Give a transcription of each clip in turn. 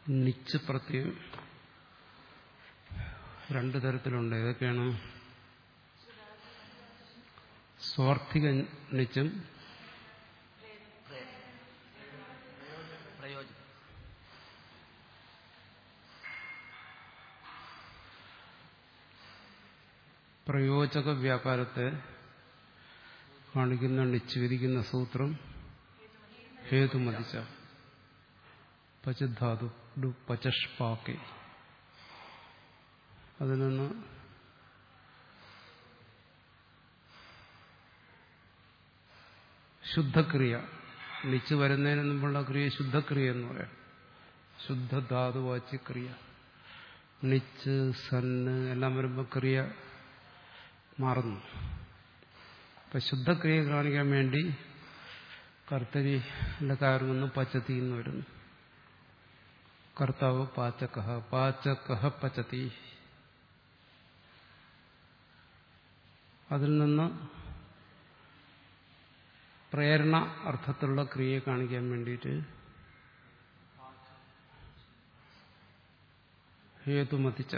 Niche പ്രത്യം രണ്ടു തരത്തിലുണ്ട് ഏതൊക്കെയാണ് സ്വാർത്ഥിക നിച്ചും പ്രയോജനം പ്രയോജക വ്യാപാരത്തെ കാണിക്കുന്ന നിച്ച് വിധിക്കുന്ന സൂത്രം ഹേതുമതിച്ച പചധാതു ഡു പചഷ്പാക്കെ അതിൽ നിന്ന് ശുദ്ധക്രിയ നിച്ച് വരുന്നതിന് മുമ്പുള്ള ക്രിയ ശുദ്ധക്രിയ എന്ന് പറയാം ശുദ്ധധാതുവാച്യ ക്രിയ നിച്ച് സന്ന് എല്ലാം വരുമ്പോൾ ക്രിയ മാറുന്നു അപ്പൊ ശുദ്ധക്രിയ കാണിക്കാൻ വേണ്ടി കർത്തരിന്റെ കാര്യം നിന്ന് പച്ചത്തി എന്ന് വരുന്നു കർത്താവ് പാചകഹ പാചകഹ പച്ചത്തി അതിൽ നിന്ന് പ്രേരണ അർത്ഥത്തിലുള്ള ക്രിയയെ കാണിക്കാൻ വേണ്ടിയിട്ട് ഹേതുമതിച്ച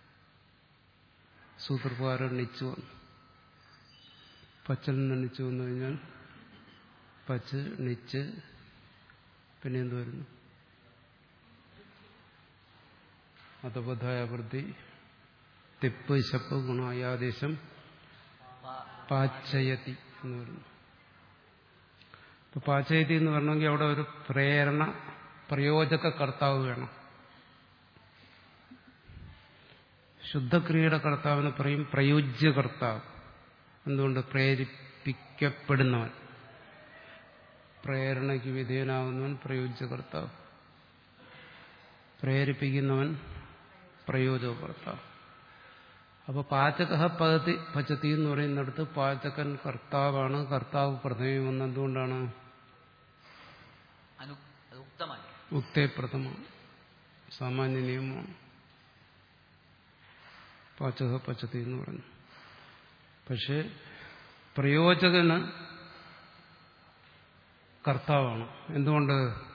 സൂത്രപ്രകാരം നിച്ചു വന്നു പച്ചൽ നിന്ന് നിച്ചു വന്നു കഴിഞ്ഞാൽ പച്ച് നിച്ച് പിന്നെ എന്ത് വരുന്നു അതബദ്ധായ വൃത്തി തിപ്പ് ശപ്പ് ഗുണായാദേശം പാച്ചയത്തി എന്ന് പറയുന്നു ഇപ്പൊ പാച്ചയത്തി എന്ന് പറയണമെങ്കിൽ അവിടെ ഒരു പ്രേരണ പ്രയോജക കർത്താവ് വേണം ശുദ്ധക്രിയയുടെ കർത്താവിനെ പറയും പ്രയോജ്യ കർത്താവ് എന്തുകൊണ്ട് പ്രേരിപ്പിക്കപ്പെടുന്നവൻ പ്രേരണയ്ക്ക് വിധേയനാകുന്നവൻ പ്രയോജ്യ കർത്താവ് പ്രേരിപ്പിക്കുന്നവൻ പ്രയോജക കർത്താവ് അപ്പൊ പാചക പദ്ധതി പച്ചത്തി എന്ന് പറയുന്നിടത്ത് പാചകൻ കർത്താവാണ് കർത്താവ് പ്രഥമം വന്ന് എന്തുകൊണ്ടാണ് അനു അത് ഉക്തമായി ഉക്തേ പ്രഥമ സാമാന്യ നിയമമാണ് പാചക പച്ചത്തി എന്ന് പറഞ്ഞു പക്ഷെ പ്രയോജകന് കർത്താവാണ് എന്തുകൊണ്ട്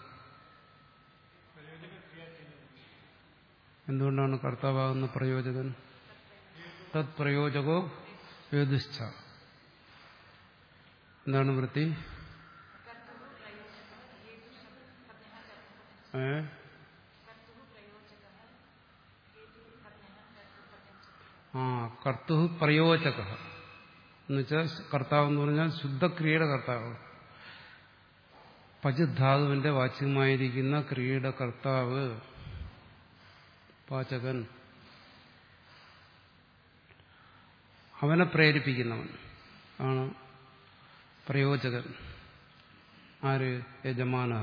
എന്തുകൊണ്ടാണ് കർത്താവാകുന്ന പ്രയോജകൻ തത് പ്രയോജകോ വേദിഷ്ഠ എന്താണ് വൃത്തി ഏ ആ കർത്തു പ്രയോജക എന്നുവെച്ചാൽ കർത്താവ് എന്ന് പറഞ്ഞാൽ ശുദ്ധക്രിയയുടെ കർത്താവ് പചുധാതുവിന്റെ വാച്യമായിരിക്കുന്ന ക്രിയയുടെ കർത്താവ് പാചകൻ അവനെ പ്രേരിപ്പിക്കുന്നവൻ ആണ് പ്രയോജകൻ ആര് യജമാന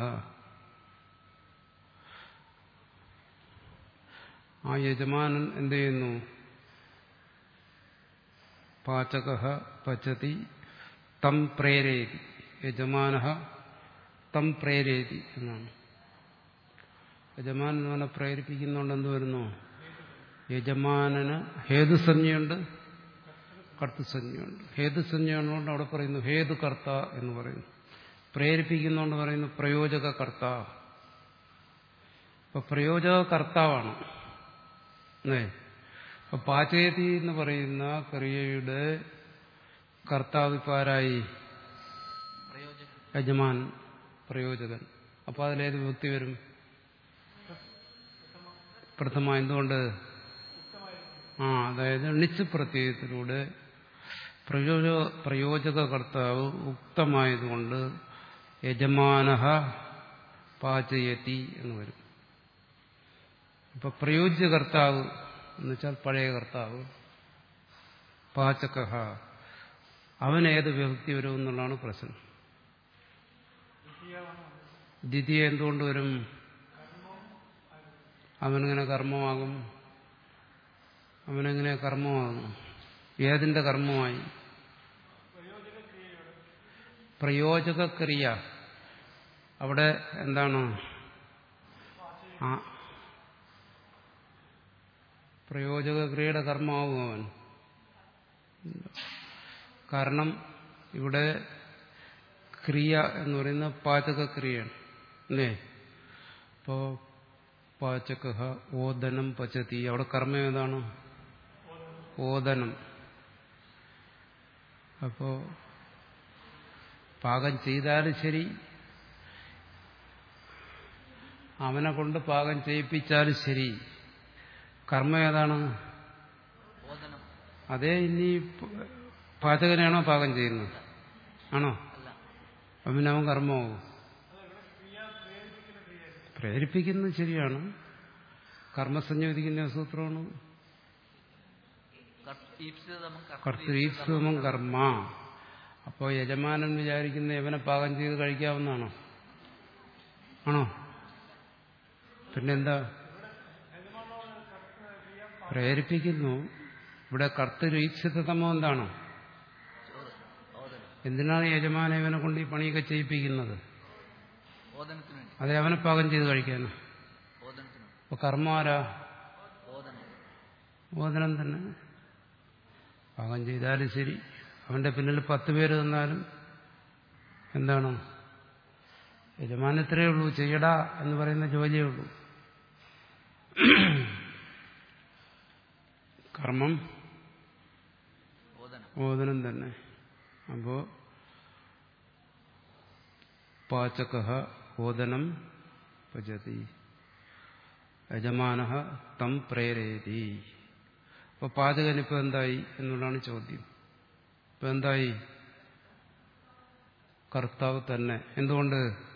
ആ യജമാനൻ എന്ത് ചെയ്യുന്നു പാചക പച്ചതി തം പ്രേരേതി യജമാന തം പ്രേരേതി എന്നാണ് യജമാനൻ അവനെ പ്രേരിപ്പിക്കുന്നതുകൊണ്ട് എന്ത് വരുന്നു യജമാനന് ഹേതുസഞ്ജയുണ്ട് കർത്തസഞ്ജയുണ്ട് ഹേതുസഞ്ജയാണുകൊണ്ട് അവിടെ പറയുന്നു ഹേതു കർത്ത എന്ന് പറയുന്നു പ്രേരിപ്പിക്കുന്നതുകൊണ്ട് പറയുന്നു പ്രയോജക കർത്ത അപ്പൊ പ്രയോജക കർത്താവാണ് അല്ലേ അപ്പൊ പാചകത്തി എന്ന് പറയുന്ന ക്രിയയുടെ കർത്താവ് ഇപ്പൊ ആരായി പ്രയോജനം യജമാൻ പ്രയോജകൻ അപ്പൊ അതിലേത് വിഭക്തി വരും പ്രഥമ എന്തുകൊണ്ട് ആ അതായത് ണിച്ച് പ്രത്യയത്തിലൂടെ പ്രയോജ പ്രയോജക കർത്താവ് ഉക്തമായതുകൊണ്ട് യജമാന പാചയത്തി എന്ന് വരും ഇപ്പൊ പ്രയോജ്യ കർത്താവ് എന്ന് വെച്ചാൽ പഴയ കർത്താവ് പാചക അവൻ ഏത് വിഭക്തി വരും എന്നുള്ളതാണ് പ്രശ്നം ദ്വിതീയ എന്തുകൊണ്ട് വരും അവനെങ്ങനെ കർമ്മമാകും അവനെങ്ങനെ കർമ്മമാകും ഏതിന്റെ കർമ്മമായി പ്രയോജക ക്രിയ അവിടെ എന്താണ് ആ പ്രയോജക ക്രിയയുടെ കർമ്മമാകും അവൻ കാരണം ഇവിടെ ക്രിയ എന്ന് പറയുന്ന പാചക ക്രിയയാണ് അല്ലേ അപ്പോ പാചക ഓദനം പചതി അവിടെ കർമ്മം ഏതാണ് ഓദനം അപ്പോ പാകം ചെയ്താലും ശരി അവനെ കൊണ്ട് പാകം ചെയ്യിപ്പിച്ചാലും ശരി കർമ്മം ഏതാണ് ഓദനം അതേ ഇനി പാചകനാണോ പാകം ചെയ്യുന്നത് ആണോ അല്ല അപ്പം പിന്നെ അവൻ കർമ്മമാവും പ്രേരിപ്പിക്കുന്നത് ശരിയാണ് കർമ്മസംയോജിക്കുന്ന സൂത്രമാണ് ഈപ്സിതമം കർത്തരീപ്സുമം കർമ്മ അപ്പോൾ യജമാനൻ വിചാരിക്കുന്ന യവനെ പാകം ചെയ്ത് കഴിക്കാവുന്നതാണോ ആണോ പിന്നെന്താ പ്രേരിപ്പിക്കുന്നു ഇവിടെ കർത്തരീപ്സിതമോ എന്താണോ ഓദനം എന്തിനാണ് യജമാനൻ ഇവനെ കൊണ്ട് ഈ പണിയൊക്കെ ചെയ്യിപ്പിക്കുന്നത് ഓദനത്തിന് വേണ്ടി അതെ അവനെ പാകം ചെയ്ത് കഴിക്കാനാ ഓദനത്തിന് വേണ്ടി അപ്പൊ കർമ്മം ആരാ ഓദനം ബോധനം തന്നെ പാകം ചെയ്താലും ശരി അവന്റെ പിന്നിൽ പത്ത് പേര് തന്നാലും എന്താണ് യജമാനത്രേ ഉള്ളൂ ചെയ്യടാ എന്ന് പറയുന്ന ജോലിയേ ഉള്ളൂ കർമ്മം ഓദനം ബോധനം തന്നെ അപ്പോ പാചക ഓദനം പചതി യജമാന തം പ്രേരയതി അപ്പൊ പാചകനിപ്പോ എന്തായി എന്നുള്ളതാണ് ചോദ്യം ഇപ്പൊ എന്തായി കർത്താവ് തന്നെ എന്തുകൊണ്ട്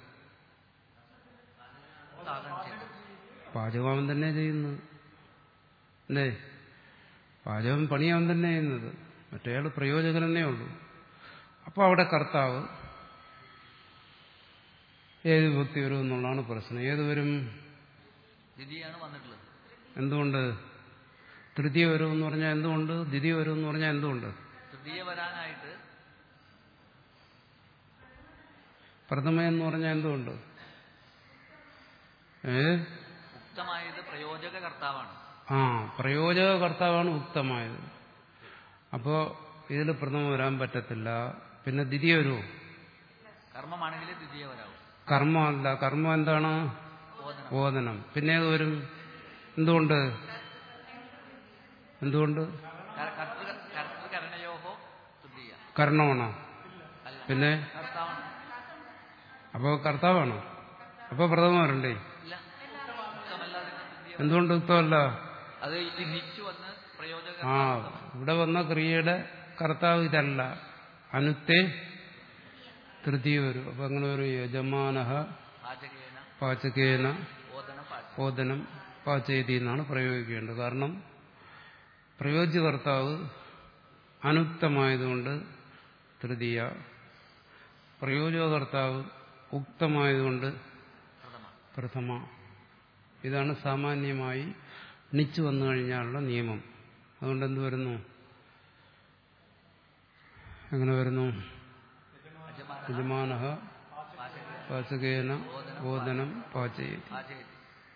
പാകം ചെയ്തു പാചകം അവൻ തന്നെ ചെയ്യുന്നത് അല്ലേ പാചകം പണി അവൻ തന്നെ ചെയ്യുന്നത് മറ്റേയാൾ പ്രയോജകനെന്നേ ഉള്ളൂ അപ്പോൾ അവിടെ കർത്താവ് ഏത് വ്യക്തി വരും എന്നുള്ളതാണ് പ്രശ്നം ഏത് വരും ദ്വിതീയാണ് വന്നിട്ടുള്ളത് എന്തുകൊണ്ട് തൃതീയ വരും എന്ന് പറഞ്ഞാൽ എന്തുകൊണ്ട് ദ്വിതീയ വരും എന്ന് പറഞ്ഞാൽ എന്തുകൊണ്ട് തൃതീയ വരാനായിട്ട് പ്രഥമ എന്ന് പറഞ്ഞാൽ എന്തുകൊണ്ട് ഏ ഉക്തമായത് പ്രയോജക കർത്താവാണ് ആ പ്രയോജക കർത്താവാണ് ഉക്തമായത് അപ്പോൾ ഇതിൽ പ്രഥമ വരാൻ പറ്റത്തില്ല പിന്നെ ദ്വിതീയ വരുമോ കർമ്മമാണെങ്കിൽ ദ്വിതീയ വരാവും കർമ്മമല്ല കർമ്മം എന്താണ് ഓദനം ഓദനം പിന്നെ ഏത് വരും എന്തുകൊണ്ട് എന്തുകൊണ്ട് കർ- കർത്തൃ കർത്തൃകരണയോഹോ തൃതീയ കർണമാണോ അല്ല പിന്നെ കർത്താവാണ് അപ്പോൾ കർത്താവാണോ അപ്പോൾ പ്രഥമ വരണ്ടേ ഇല്ല ഉക്തമല്ലാതെ തൃതീയ എന്തുകൊണ്ട് യുക്തമല്ല അത് ഇത് നിച്ചു വന്ന് പ്രയോജക ആ ഇവിടെ വന്ന ക്രിയയുടെ കർത്താവ് ഇതല്ല അനുത്തെ തൃതീയ വരും അപ്പൊ അങ്ങനെ ഒരു യജമാന പാചകേന പാചകേന ഓദന പാചക ഓദനം പാചയതി എന്നാണ് പ്രയോഗിക്കേണ്ടത് കാരണം പ്രയോജ്യ കർത്താവ് അനുക്തമായതുകൊണ്ട് തൃതീയ പ്രയോജക കർത്താവ് ഉക്തമായതുകൊണ്ട് പ്രഥമ പ്രഥമ ഇതാണ് സാമാന്യമായി നിച്ചു വന്നു കഴിഞ്ഞാലുള്ള നിയമം അതുകൊണ്ട് എന്ത് വരുന്നു എങ്ങനെ വരുന്നു യജമാന യജമാന പാചകേന പാചകേന ഓദനം പാചയതി പാചകേതി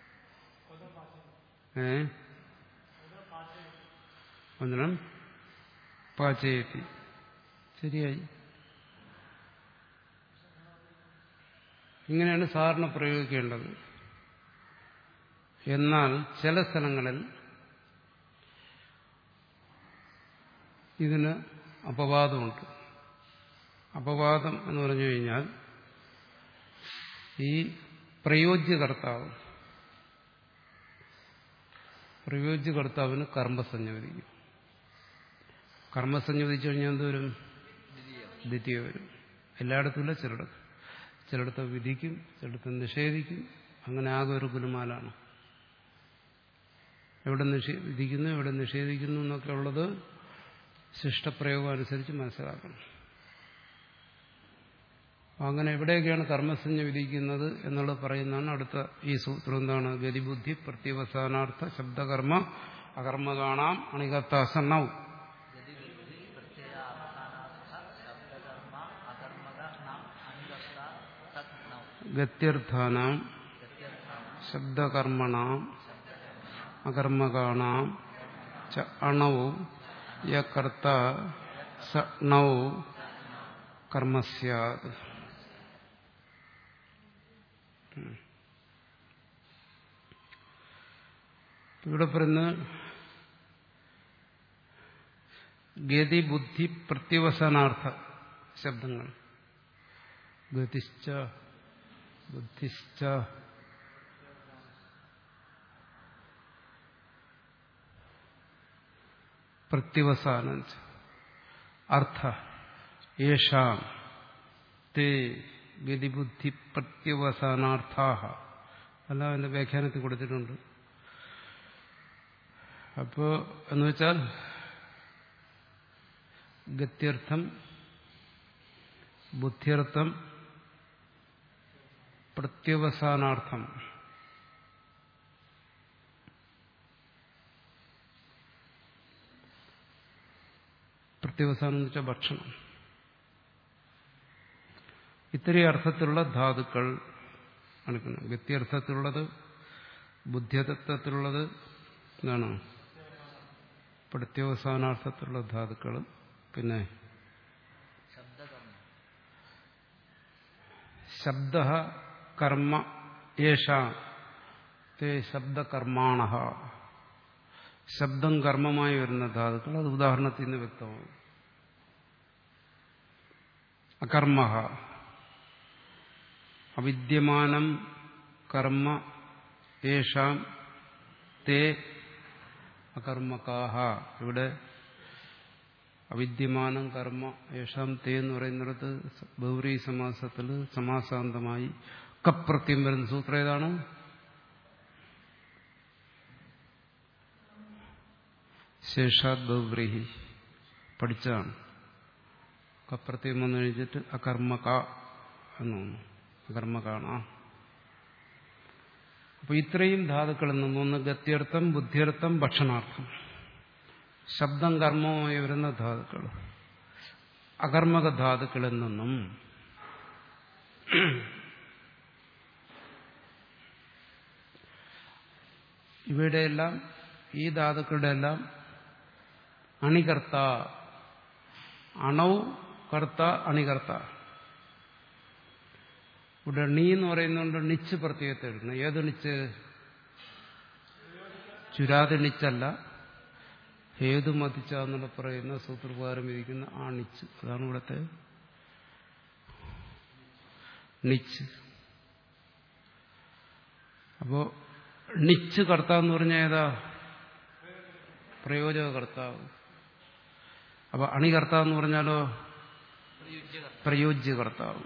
ഏ ഓദനം പാചയതി ശരിയായി ഇങ്ങനെയാണ് സാറിന് പ്രയോഗിക്കേണ്ടത് എന്നാൽ ചില സ്ഥലങ്ങളിൽ ഇതിന് അപവാദമുണ്ട് അപവാദം എന്ന് പറഞ്ഞു കഴിഞ്ഞാൽ ഈ പ്രയോജ്യ കർത്താവ് പ്രയോജ്യ കർത്താവിന് കർമ്മസഞ്ജ വിധിക്കും കർമ്മസഞ്ജ വിധിച്ചു കഴിഞ്ഞാൽ എന്തോരും ദ്വിതീയം ദ്വിതീയ വരും എല്ലായിടത്തും ഇല്ല ചിലയിടത്ത് ചിലയിടത്ത് വിധിക്കും ചിലയിടത്ത് നിഷേധിക്കും അങ്ങനെ ആകെ ഒരു ഗുലുമാലാണ് എവിടെ നിഷേ വിധിക്കുന്നു എവിടെ നിഷേധിക്കുന്നു എന്നൊക്കെ ഉള്ളത് ശിഷ്ടപ്രയോഗം അനുസരിച്ച് മനസ്സിലാക്കണം അങ്ങനെ എവിടെയൊക്കെയാണ് കർമ്മസഞ്ജ വിധിക്കുന്നത് എന്നുള്ളത് പറയുന്നതാണ് അടുത്ത ഈ സൂത്രം എന്താണ് ഗതിബുദ്ധി പ്രത്യവസാനാർത്ഥ ശബ്ദകർമ്മ അകർമ്മ കാണാം അണികത്താസണ്ണൗ ഗതിവിധി പ്രത്യയാവസാനാർത്ഥ ശബ്ദകർമ്മ അകർമ്മക നാം അനുഗത്ത തത് നൗ ഗത്യർത്ഥാനാം ഗത്യർത്ഥാനം ശബ്ദകർമ്മണാം അകർമ്മകാണാം ച അണൗ യകർത്ത സ ണൗ കർമ്മസ്യാത് ഇവിടെ പറയുന്ന ഗതി ബുദ്ധി പ്രത്യവസാനാർത്ഥ ശബ്ദങ്ങൾ ഗതിശ്ച ബുദ്ധിശ്ച പ്രത്യവസാനം ച. അർത്ഥ യേഷാം തേ ഗതിബുദ്ധി പ്രത്യവസാനാർത്ഥാഹ എല്ലാം അതിന്റെ വ്യാഖ്യാനത്തിൽ കൊടുത്തിട്ടുണ്ട് അപ്പോ എന്ന് വെച്ചാൽ ഗത്യർത്ഥം ബുദ്ധ്യർത്ഥം പ്രത്യവസാനാർത്ഥം പ്രത്യവസാനം എന്ന് വെച്ചാൽ ഭക്ഷണം ഇത്രയും അർത്ഥത്തിലുള്ള ധാതുക്കൾ എടുക്കണം വ്യത്യർത്ഥത്തിലുള്ളത് ബുദ്ധ്യതത്വത്തിലുള്ളത് എന്താണ് പ്രത്യവസാനാർത്ഥത്തിലുള്ള ധാതുക്കൾ പിന്നെ ശബ്ദകർമ്മ ശബ്ദ കർമ്മ യേഷ തേ ശബ്ദകർമാണ ശബ്ദം കർമ്മമായി വരുന്ന ധാതുക്കൾ അത് ഉദാഹരണത്തിൽ നിന്ന് വ്യക്തമാകും അകർമ്മ അവിദ്യമാനം കർമ്മ യേഷാം തേ അകർമ്മകാഹ ഇവിടെ അവിദ്യമാനം കർമ്മ യേഷാം തേ എന്ന് പറയുന്നിടത്ത് ബൗരി സമാസത്തിൽ സമാസാന്തമായി കപ്രത്യം വരുന്ന സൂത്രം ഏതാണ് ശേഷാത് ബൗവ്രീഹി പഠിച്ചതാണ് കപ്രത്യം വന്നു കഴിഞ്ഞിട്ട് അകർമ്മക എന്ന് തോന്നുന്നു അകർമ്മകാണ അപ്പൊ ഇത്രയും ധാതുക്കളിൽ നിന്നും ഒന്ന് ഗത്യർത്ഥം ബുദ്ധിയർത്ഥം ഭക്ഷണാർത്ഥം ശബ്ദം കർമ്മമായി വരുന്ന ധാതുക്കൾ അകർമ്മക ധാതുക്കളിൽ നിന്നും ഇവയുടെയെല്ലാം ഈ ധാതുക്കളുടെ എല്ലാം അണികർത്ത അണൗ കർത്ത അണികർത്ത ഇവിടെ ണീ എന്ന് പറയുന്നുണ്ട് നിച്ച് പ്രത്യേകത്തെ എടുക്കണം ഏത് നിച്ച് ചുരാതി നിച്ചല്ല ഹേതു മതിച്ച എന്നുള്ള പറയുന്ന സൂത്രപ്രകാരം ഇരിക്കുന്ന ആ നിച്ച് അതാണ് ഇവിടുത്തെ നിച്ച് അപ്പോ നിച്ച് കർത്താവ് എന്ന് പറഞ്ഞാൽ ഏതാ പ്രയോജക കർത്താവ് അപ്പൊ അണികർത്താവ് എന്ന് പറഞ്ഞാലോ പ്രയുജ്യകർമ്മ പ്രയോജ്യ കർത്താവ്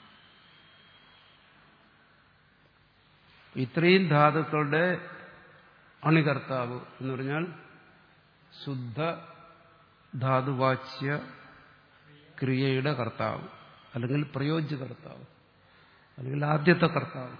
ഇത്രയും ധാതുക്കളുടെ അണികർത്താവ് എന്ന് പറഞ്ഞാൽ ശുദ്ധ ധാതുവാച്യ ക്രിയയുടെ കർത്താവ് അല്ലെങ്കിൽ പ്രയോജ്യ കർത്താവ് അല്ലെങ്കിൽ ആദ്യത്തെ കർത്താവ്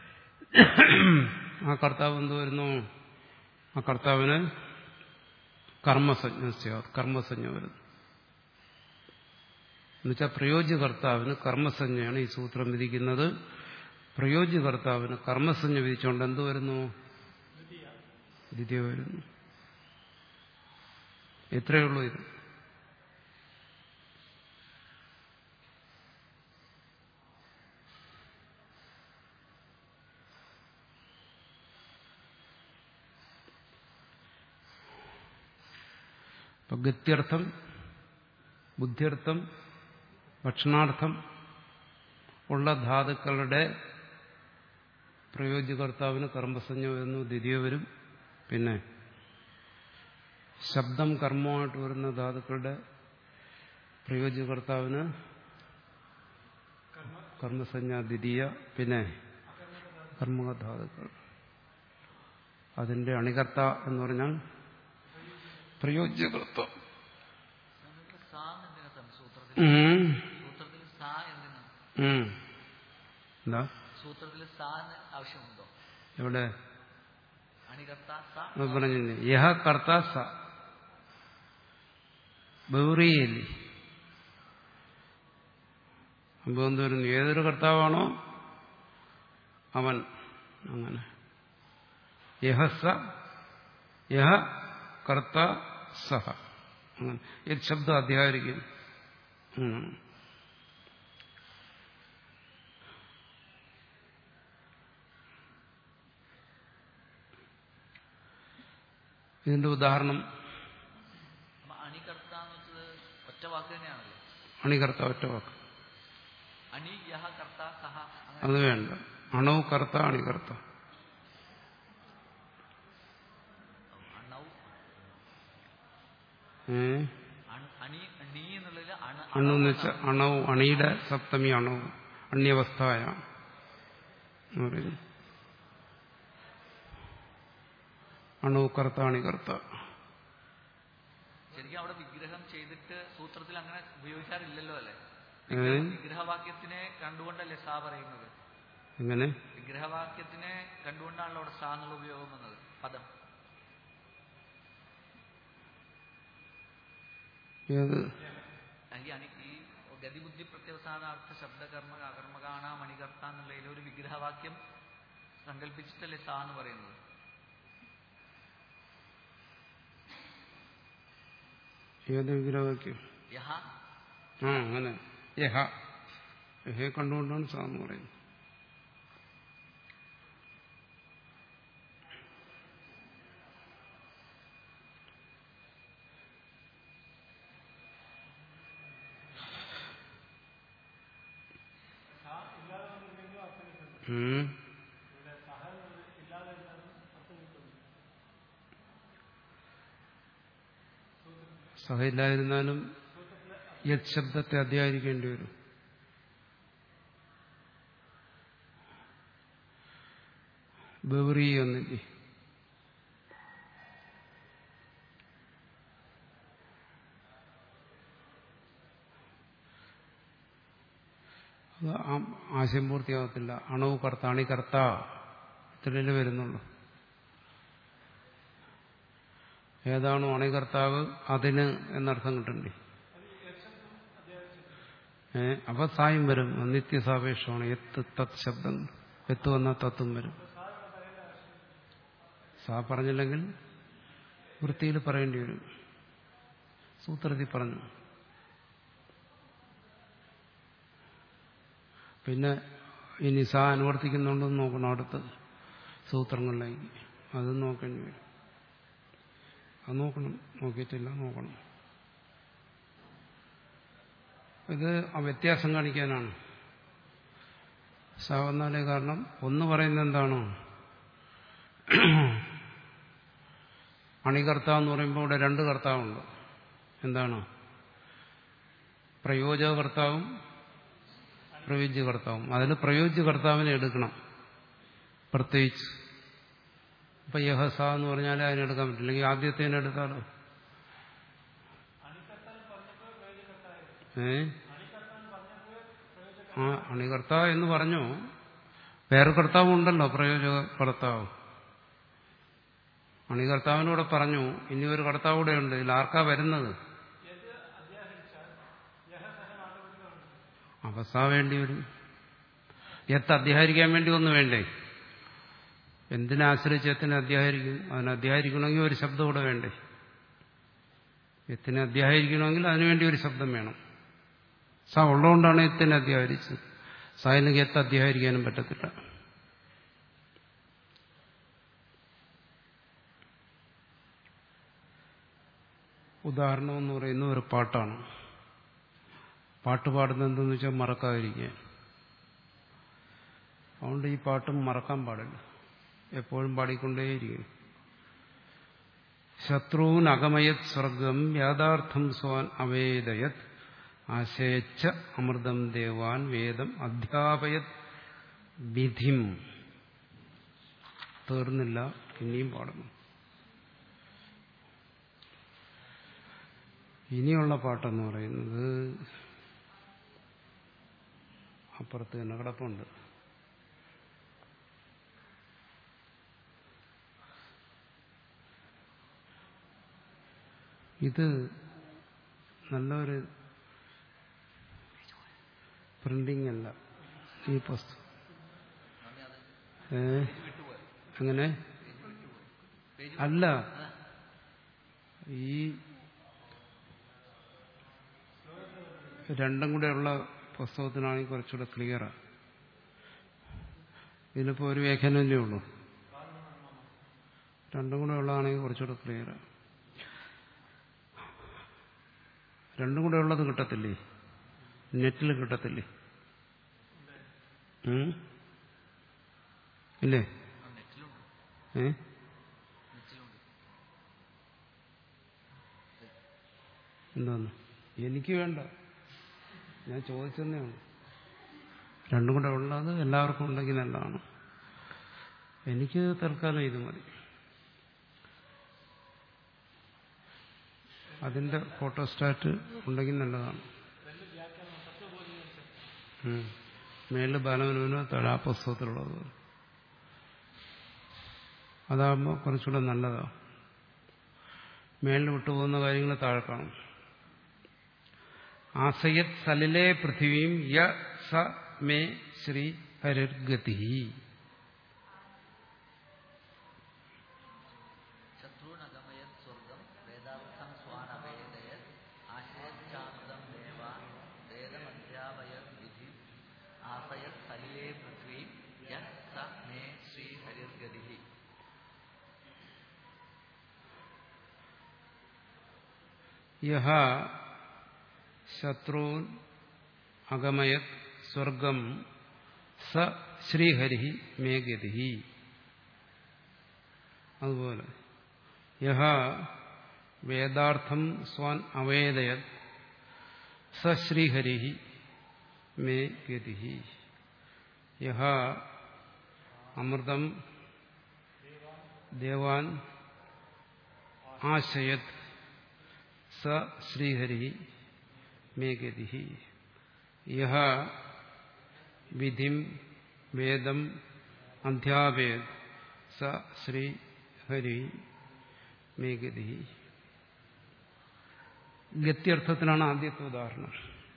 ആ കർത്താവ് എന്ത് വരുന്നു ആ കർത്താവിന് കർമ്മസഞ്ജ കർമ്മസഞ്ജ വരുന്നു എന്നുവെച്ചാൽ പ്രയോജ്യ കർത്താവിന് കർമ്മസഞ്ജയാണ് ഈ സൂത്രം വിധിക്കുന്നത് പ്രയോജ്യ കർത്താവിന് കർമ്മസഞ്ജ വിധിച്ചുകൊണ്ട് എന്ത് വരുന്നു ദ്വിതീയ വരുന്നു എത്രയേ ഉള്ളൂ ഇത് ഇപ്പൊ ഗത്യർത്ഥം ബുദ്ധ്യർത്ഥം ഭക്ഷണാർത്ഥം ഉള്ള ധാതുക്കളുടെ പ്രയോജ്യകർത്താവിന് കർമ്മസഞ്ജ വരുന്നു ദ്വിതീയ വരും പിന്നെ ശബ്ദം കർമ്മമായിട്ട് വരുന്ന ധാതുക്കളുടെ പ്രയോജ്യകർത്താവിന് കർമ്മസഞ്ജ ദ്വിതീയ പിന്നെ കർമ്മധാതുക്കൾ അതിന്റെ അണികർത്ത എന്ന് പറഞ്ഞാൽ പ്രയോജ്യകർത്ത സാ എന്തിനാ സൂത്രത്തിൽ ഉം. സൂത്രത്തിൽ സാ എന്തിനാ ഉം. എന്താ സൂത്രത്തിൽ സാ എന്ന് ആവശ്യമുണ്ടോ എവിടെ അണികർത്ത സാ അത് പറഞ്ഞില്ലേ യഹ കർത്ത സ ബൗറിയല്ലേ അപ്പൊ എന്ത് വരുന്നു ഏതൊരു കർത്താവാണോ അവൻ അങ്ങനെ യഹസ യഹ കർത്ത സഹ അങ്ങനെ ഏത് ശബ്ദം അധ്യായിരിക്കും ഉം. ഇതിന്റെ ഉദാഹരണം അപ്പൊ അണികർത്ത എന്ന് വെച്ചത് ഒറ്റ വാക്ക് തന്നെയാണല്ലോ അണികർത്ത ഒറ്റ വാക്ക് അണി യഹ കർത്ത സഹ അങ്ങനെ അത് വേണ്ട അണവ് കർത്ത അണികർത്ത അണൗ ഏ അൺ- അണി അണി എന്നുള്ളതിൽ അണ അണെന്ന് വെച്ചാൽ അണവ് അണിയുടെ സപ്തമി അണവ് അണ്യവസ്ഥായ എന്ന് പറയുന്നു അണവ് കർത്ത അണികർത്ത ശരിക്കും അവിടെ വിഗ്രഹം ചെയ്തിട്ട് സൂത്രത്തിൽ അങ്ങനെ ഉപയോഗിക്കാറില്ലല്ലോ അല്ലെ ഏ? വിഗ്രഹവാക്യത്തിനെ കണ്ടുകൊണ്ടല്ലേ സാ പറയുന്നത് എങ്ങനെ വിഗ്രഹവാക്യത്തിനെ കണ്ടുകൊണ്ടാണല്ലോ അവിടെ സാ എന്നുള്ള ഉപയോഗം വന്നത് പദം ഏത് ഈ അണി ഈ ഗതിബുദ്ധി പ്രത്യവസാനാർത്ഥ ശബ്ദകർമ്മ അകർമ്മകാണ മണികർത്ത എന്നുള്ളതിൽ ഒരു വിഗ്രഹവാക്യം സങ്കല്പിച്ചിട്ടല്ലേ സാ എന്ന് പറയുന്നത് ഏത് വിഗ്രഹവാക്യം യഹ ആ അങ്ങനെ യഹ യഹയെ കണ്ടുകൊണ്ടാണ് സാ എന്ന് പറയുന്നത് ഉം. സഹ ഇല്ലായിരുന്നാലും യത് ശബ്ദത്തെ അധ്യായിരിക്കേണ്ടി വരും ബൗറി ഒന്നില്ലേ അത് ആ- ആശയം പൂർത്തിയാകത്തില്ല അണവ് കർത്ത അണി കർത്ത ഇത്രയല്ലേ വരുന്നുള്ളൂ ഏതാണോ അണികർത്താവ് അതിന് എന്നർത്ഥം കിട്ടണ്ടേ ഏ അപ്പൊ സായം വരും നിത്യസാപേക്ഷമാണ് എത്ത് തത് ശബ്ദം എത്ത് വന്ന തത്വം വരും സാ പറഞ്ഞില്ലെങ്കിൽ വൃത്തിയിൽ പറയേണ്ടി വരും സൂത്രത്തിൽ പറഞ്ഞു പിന്നെ ഇനി സാ അനുവർത്തിക്കുന്നുണ്ടെന്ന് നോക്കണം അടുത്ത് സൂത്രങ്ങളിലേക്ക് അതും നോക്കേണ്ടി വരും അത് നോക്കണം നോക്കിയിട്ടില്ല നോക്കണം ഇത് ആ വ്യത്യാസം കാണിക്കാനാണ് സാ വന്നാലേ കാരണം ഒന്ന് പറയുന്നത് എന്താണോ അണികർത്താവ് എന്ന് പറയുമ്പോൾ ഇവിടെ രണ്ട് കർത്താവുണ്ട് എന്താണ് പ്രയോജകർത്താവും പ്രയോജ്യകർത്താവും അതിൽ പ്രയോജ്യകർത്താവിനെ എടുക്കണം പ്രത്യേകിച്ച് ഇപ്പൊ യഹസ എന്ന് പറഞ്ഞാൽ അതിനെടുക്കാൻ പറ്റില്ലെങ്കിൽ ആദ്യത്തേനെ എടുത്താലോ ഏ ആ അണികർത്ത എന്ന് പറഞ്ഞു വേറെ കർത്താവ് ഉണ്ടല്ലോ പ്രയോജക കർത്താവ് അണികർത്താവിനൂടെ പറഞ്ഞു ഇനി ഒരു കർത്താവ് കൂടെ ഉണ്ട് ഇതിൽ ആർക്കാ വരുന്നത് അവസ്ഥ വേണ്ടി വരും എത്ത് അധ്യാഹരിക്കാൻ വേണ്ടി ഒന്ന് വേണ്ടേ എന്തിനാശ്രയിച്ച് എത്തിനെ അധ്യാഹരിക്കും അതിനെ അധ്യാഹരിക്കണമെങ്കിൽ ഒരു ശബ്ദം കൂടെ വേണ്ടേ എത്തിനെ അധ്യാഹരിക്കണമെങ്കിൽ അതിനുവേണ്ടി ഒരു ശബ്ദം വേണം സ ഉള്ളതുകൊണ്ടാണ് എത്തിനെ അധ്യാഹരിച്ചത് സായനിക്ക് എത്ത് അധ്യാഹരിക്കാനും പറ്റത്തില്ല ഉദാഹരണം എന്ന് പറയുന്ന ഒരു പാട്ടാണ് പാട്ട് പാടുന്നത് എന്തെന്ന് വെച്ചാൽ മറക്കാതിരിക്കാൻ അതുകൊണ്ട് ഈ പാട്ടും മറക്കാൻ പാടില്ല എപ്പോഴും പാടിക്കൊണ്ടേയിരിക്കും ശത്രുവിൻ അഗമയത് സ്വർഗം യാഥാർത്ഥം സ്വാൻ അവേദയത് ആശയച്ച അമൃതം ദേവാൻ വേദം അധ്യാപയത് വിധിം തീർന്നില്ല ഇനിയും പാടണം ഇനിയുള്ള പാട്ടെന്ന് പറയുന്നത് അപ്പുറത്ത് തന്നെ കിടപ്പുണ്ട് ഇത് നല്ലൊരു പ്രിന്റിംഗ് അല്ല ഈ പുസ്തകം ഏ അങ്ങനെ അല്ല ഈ രണ്ടും കൂടെ ഉള്ള പുസ്തകത്തിനാണെങ്കിൽ കുറച്ചുകൂടെ ക്ലിയറാണ് ഇതിനിപ്പോൾ ഒരു വ്യാഖ്യാനമല്ലേ ഉള്ളൂ രണ്ടും കൂടെ ഉള്ളതാണെങ്കിൽ കുറച്ചുകൂടെ ക്ലിയർ രണ്ടും കൂടെ ഉള്ളത് കിട്ടത്തില്ലേ നെറ്റിൽ കിട്ടത്തില്ലേ ഉം? ഇല്ലേ ആ, നെറ്റിലുണ്ട് ഏ നെറ്റിലുണ്ട് എന്താന്ന് എനിക്ക് വേണ്ട ഞാൻ ചോദിച്ചതന്നേ ഉള്ളൂ രണ്ടും കൂടെ ഉള്ളത് എല്ലാവർക്കും ഉണ്ടെങ്കിൽ നല്ലതാണ് എനിക്ക് തൽക്കാലം ഇത് മതി അതിന്റെ ഫോട്ടോസ്റ്റാറ്റ് ഉണ്ടെങ്കിൽ നല്ലതാണ് ഉം. മേളിൽ ബാലവനുവിനോ തഴാ പുസ്തകത്തിലുള്ളത് അതാകുമ്പോൾ കുറച്ചുകൂടെ നല്ലതാണ് മേളിൽ വിട്ടുപോകുന്ന കാര്യങ്ങൾ താഴെ കാണും ആസയത് സലിലെ പൃഥിവിയും യ സ മേ ശ്രീ ഹരിർഗതി ശത്രുനഗമയത് സ്വർഗം വേദാർത്ഥം സ്വാനവേദയത് ആശയച്ചാമൃതം ദേവാൻ വേദമധ്യാപയത് വിധി ആസയത് സലിലേ പൃഥ്വീ യത് സ മേ ശ്രീ ഹരിർഗതി യഹ ശത്രുൻ അഗമയത് സ്വർഗം സ ശ്രീഹരി മേ ഗതി അതുപോലെ യഹ വേദാർത്ഥം സ്വാൻ അവേദയത് സ ശ്രീഹരി മേ ഗതി യഹ അമൃതം ദേവാൻ ആശയത് സ ശ്രീഹരി മേ ഗതി യഹ വിധിം വേദം അധ്യാപയത് സ ശ്രീഹരി മേ ഗതി ഗത്യർത്ഥത്തിനാണ് ആദ്യത്തെ ഉദാഹരണം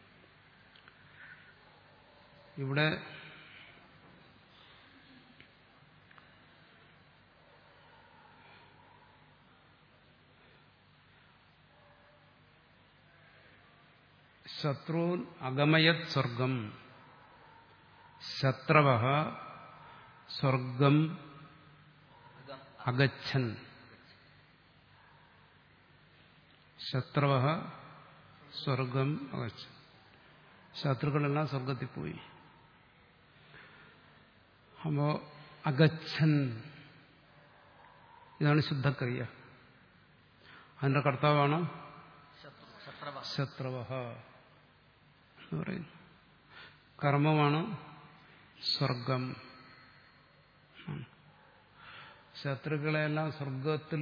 ഇവിടെ ശത്രുൻ അഗമയത് സ്വർഗം ശത്രവ സ്വർഗം അഗച്ഛൻ ശത്രവ സ്വർഗം അഗച്ഛൻ ശത്രുക്കളെല്ലാം സ്വർഗത്തിൽ പോയി അപ്പോ അഗച്ഛൻ ഇതാണ് ശുദ്ധക്രിയ അതിന്റെ കർത്താവാണ് ശത്രു ശത്രവ ശത്രവ എന്ന് പറയുന്നു കർമ്മമാണ് സ്വർഗം ശത്രുക്കളെല്ലാം സ്വർഗത്തിൽ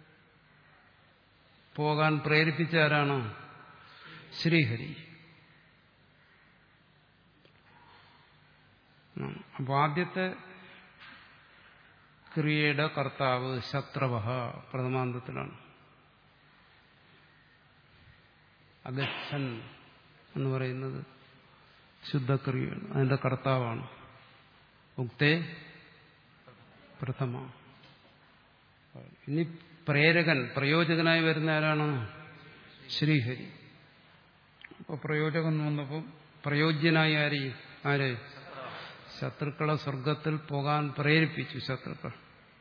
പോകാൻ പ്രേരിപ്പിച്ച ആരാണ് ശ്രീഹരി അപ്പോൾ ആദ്യത്തെ ക്രിയയുടെ കർത്താവ് ശത്രവ പ്രഥമാന്തത്തിലാണ് അഗച്ഛൻ എന്ന് പറയുന്നത് ശുദ്ധക്രിയയാണ് അതിന്റെ കർത്താവാണ് ഉക്തേ പ്രഥമ ഇനി പ്രേരകൻ പ്രയോജകനായി വരുന്ന ആരാണ് ശ്രീഹരി അപ്പൊ പ്രയോജകൻ വന്നപ്പോൾ പ്രയോജ്യനായി ആര് ആര് ശത്രുക്കളെ സ്വർഗത്തിൽ പോകാൻ പ്രേരിപ്പിച്ചു ശത്രുക്കൾ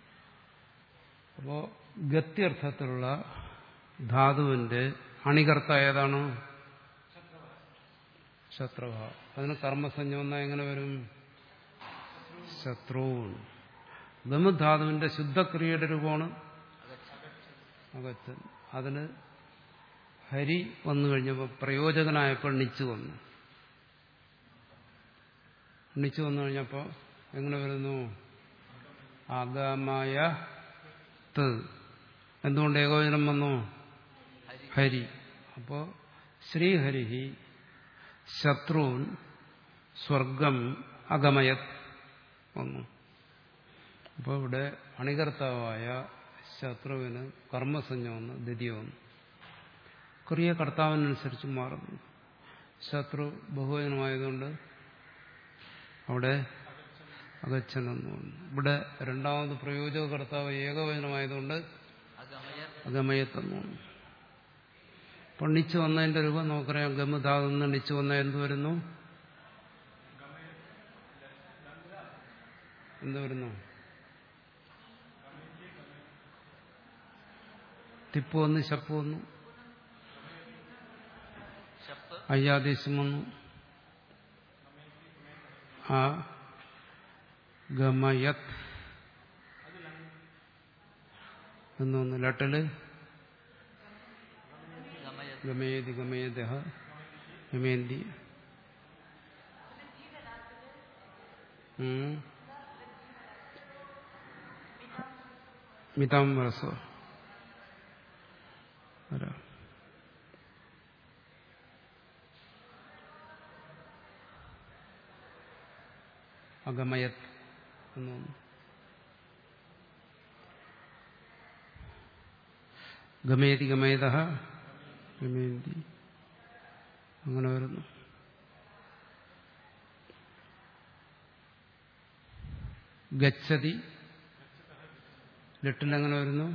അപ്പോ ഗത്യർത്ഥത്തിലുള്ള ധാതുവിന്റെ അണികർത്ത ഏതാണ് ശത്രുവ അതിന് കർമ്മസഞ്ജ വന്നാൽ എങ്ങനെ വരും ശത്രുൻ ഗമധാതുവിന്റെ ശുദ്ധക്രിയയുടെ രൂപമാണ് അകച്ചൻ അതിന് ഹരി വന്നു കഴിഞ്ഞപ്പോൾ പ്രയോജകനായപ്പോൾ നിച്ചു വന്നു നിച്ചു വന്നു കഴിഞ്ഞപ്പോൾ എങ്ങനെ വരുന്നു അഗമയ ത് എന്തുകൊണ്ട് ഏകോചനം വന്നു ഹരി അപ്പോ ശ്രീഹരി ശത്രുൻ സ്വർഗം അഗമയത് വന്നു അപ്പോൾ ഇവിടെ അണികർത്താവായ ശത്രുവിന് കർമ്മസഞ്ജ വന്ന് ദ്വിതീയ വന്നു ക്രിയ കർത്താവിനനുസരിച്ച് മാറുന്നു ശത്രു ബഹുവചനമായതുകൊണ്ട് അവിടെ അകച്ചനെന്ന് വന്നു ഇവിടെ രണ്ടാമത് പ്രയോജക കർത്താവ് ഏകവചനമായതുകൊണ്ട് അഗമയത് അഗമയത്തെന്ന് വന്നു അപ്പോൾ ണിച്ച് വന്നതിന്റെ രൂപം നമുക്കറിയാം ഗമധാതെന്ന് ണിച്ച് വന്ന എന്ത് വരുന്നു എന്ത് വരുന്നു തിപ്പ് വന്നു ശപ്പ് വന്നു ഷപ്പ് അയ്യാദേശം വന്നു ആ ഗമയത് എന്ന് വന്നു ലട്ടല് ഗമയ ഗമേതി ഗമേദ ഗമേന്തി ഉം. മിതാം വരസോ ആരാ അഗമയത് എന്ന് വന്നു ഗമേതി ഗമേത ഗമേന്തി അങ്ങനെ വരുന്നു ഗച്ഛതി ലിട്ടിൽ വരുന്നു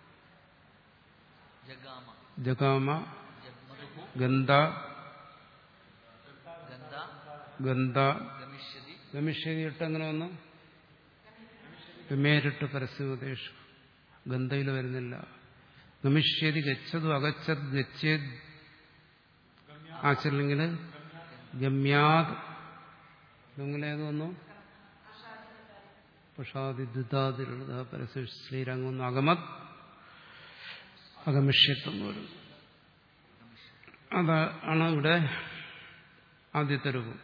ജഗാമ ജഗാമ ജഗ്മതുഹു ഗന്ധ ഗന്ധ ഗന്ധ ഗമിഷ്യതി ഗമിഷ്യതി ഇട്ട് എങ്ങനെ വന്നു ഗമേരിട്ട് പരസ്യമതേഷു ഗന്ധയിൽ വരുന്നില്ല ഗമിഷ്യതി ഗച്ഛതു അഗച്ഛത് ഗച്ഛേത് ആച്ചില്ലെങ്കിൽ ഗമ്യാത് ഇതെങ്കിലേത് വന്നു പുഷാദി ദ്വിതാതിരുള്ളത് പരസ്യ ശ്രീരംഗം വന്നു അഗമത് അഗമിഷ്യത്വം വരും അതാണ് ഇവിടെ ആദ്യത്തെ രൂപം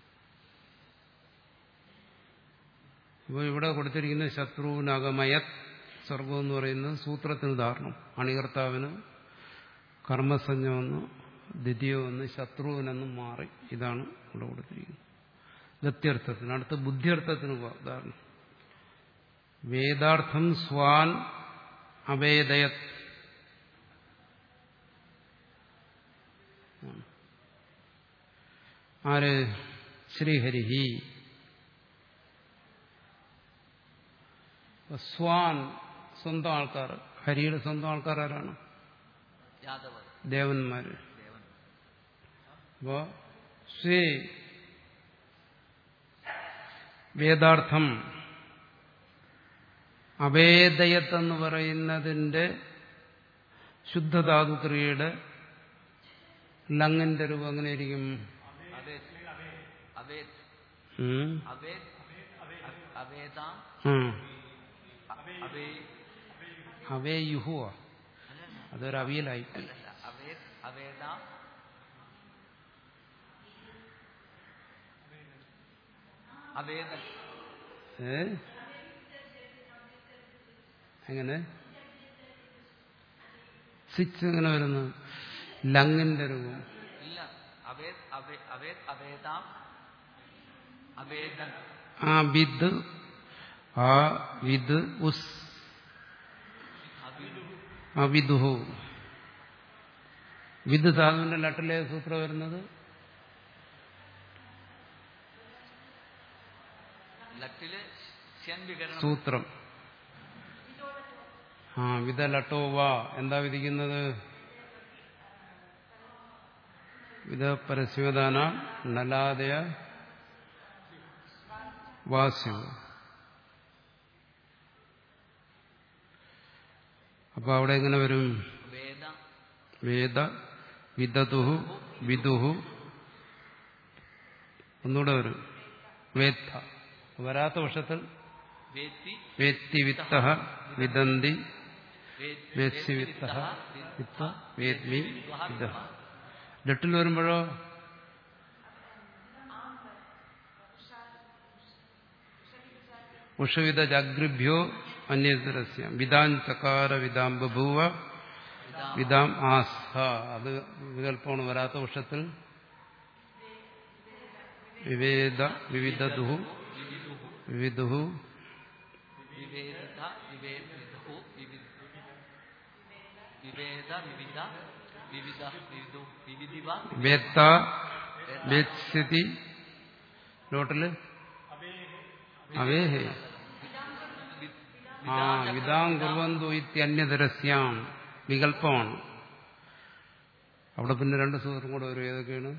അപ്പോൾ ഇവിടെ കൊടുത്തിരിക്കുന്ന ശത്രുവിനകമയത് സ്വർഗം എന്ന് പറയുന്നത് സൂത്രത്തിന് ഉദാഹരണം അണികർത്താവിന് കർമ്മസഞ്ജ വന്ന് ദ്വിതീയം വന്ന് ശത്രുവിനെന്നും മാറി ഇതാണ് ഇവിടെ കൊടുത്തിരിക്കുന്നത് ഗത്യർത്ഥത്തിന് അടുത്ത് ബുദ്ധിയർത്ഥത്തിന് ഉദാഹരണം വേദാർത്ഥം സ്വാൻ അവേദയത് ആര് ശ്രീഹരിഹി സ്വാൻ സ്വന്തം ആൾക്കാർ ഹരിയുടെ സ്വന്തം ആൾക്കാർ ആരാണ് യാദവർ ദേവന്മാര് ദേവൻ അപ്പോ സ്വേ വേദാർത്ഥം അവേദയത്ത് എന്ന് പറയുന്നതിന്റെ ശുദ്ധധാതുക്രിയയുടെ ലങ്ങിന്റെ രൂപം എങ്ങനെ ഇരിക്കും അവേത് അവേത് ഉം. അവേത് അവേദാം ഉം. അവേ അവേയുഹുവ അല്ലല്ല അതൊരു അവിയലായിട്ട് അല്ലല്ല അവേത് അവേദാം അവേദൻ ഏ എങ്ങനെ സിച്ച് എങ്ങനെ വരുന്നു ലങ്ങിന്റെ രൂപം ഇല്ല അവേത് അവേ അവേത് അവേദാം അവേദൻ ആ വിദ് ആ വിദ് ഉസ് അവിദു അവിദുഹു വിദ് ധാതുവിന്റെ ലട്ടിലെ സൂത്രം വരുന്നത് ലട്ടില് ഷ്യൻ വികരണം സൂത്രം ആ വിധ ലട്ടോ വാ എന്താ വിധിക്കുന്നത് വിധ പരസ്യവദാന നലാദയ വാസ്യു അപ്പൊ അവിടെ എങ്ങനെ വരും വേദ വേദ വിദതുഹു വിദുഹു ഒന്നുകൂടെ വരും വേത്ത വരാത്ത വർഷത്തിൽ വേത്തി വേത്തി വിത്ത വിദന്തി വേ- വേത്സി വിത്ത വിത്തഃ, വിത്ത വേദ്മി വിദ്വഹ, വിദ വിദ്വഹ. ലട്ടിൽ വരുമ്പോഴോ ഉഷവിധ ജാഗ്രഭ്യോ അന്യതരസ്യ വിതാം ചകാര വിതാം ബഭൂവ വിദാം വിതാം ആസ്ഥ അത് വികല്പമാണ് വരാത്ത വർഷത്തിൽ വിവേദ വിവിധദുഹു വിവിധുഹു വിവേദിത വിവേദിതഹു വിവിധ വിവേദ വിവിധ വിവിധ വിവിധു വിവിധിവ വേത്ത വേത്സ്യതി ലോട്ടില് അവേഹേ ആ വിതാം കുർവന്തു ഇത്യന്യതരസ്യാം വികല്പമാണ് അവിടെ പിന്നെ രണ്ട് സൂത്രം കൂടെ വരും ഏതൊക്കെയാണ്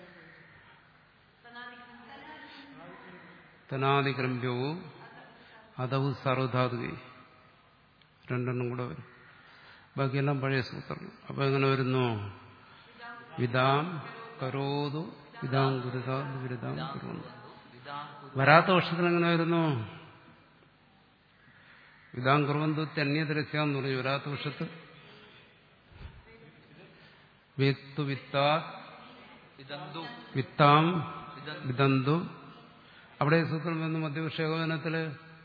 തനാദിക്രമ്യവും അതവ് സർവധാതുകി രണ്ടെണ്ണം കൂടെ വരും ബാക്കിയെല്ലാം പഴയ സൂത്രങ്ങൾ അപ്പൊ എങ്ങനെ വരുന്നു വിതാം കരോതു വിതാം ഗുരുതാ വിരുതാം കുറുവന്തു വിദാം കുരു വരാത്ത വർഷത്തിൽ എങ്ങനെ വരുന്നു വിതാം കുറുവന്തു തന്യദരസ്യ എന്ന് പറഞ്ഞു വരാത്ത വർഷത്ത് വിത്തു വിത്താ വിദന്തു വിത്താം വിദന്തു വിതന്തു അവിടെ ഈ സൂത്രം വന്നു മധ്യവിഷേകവനത്തില്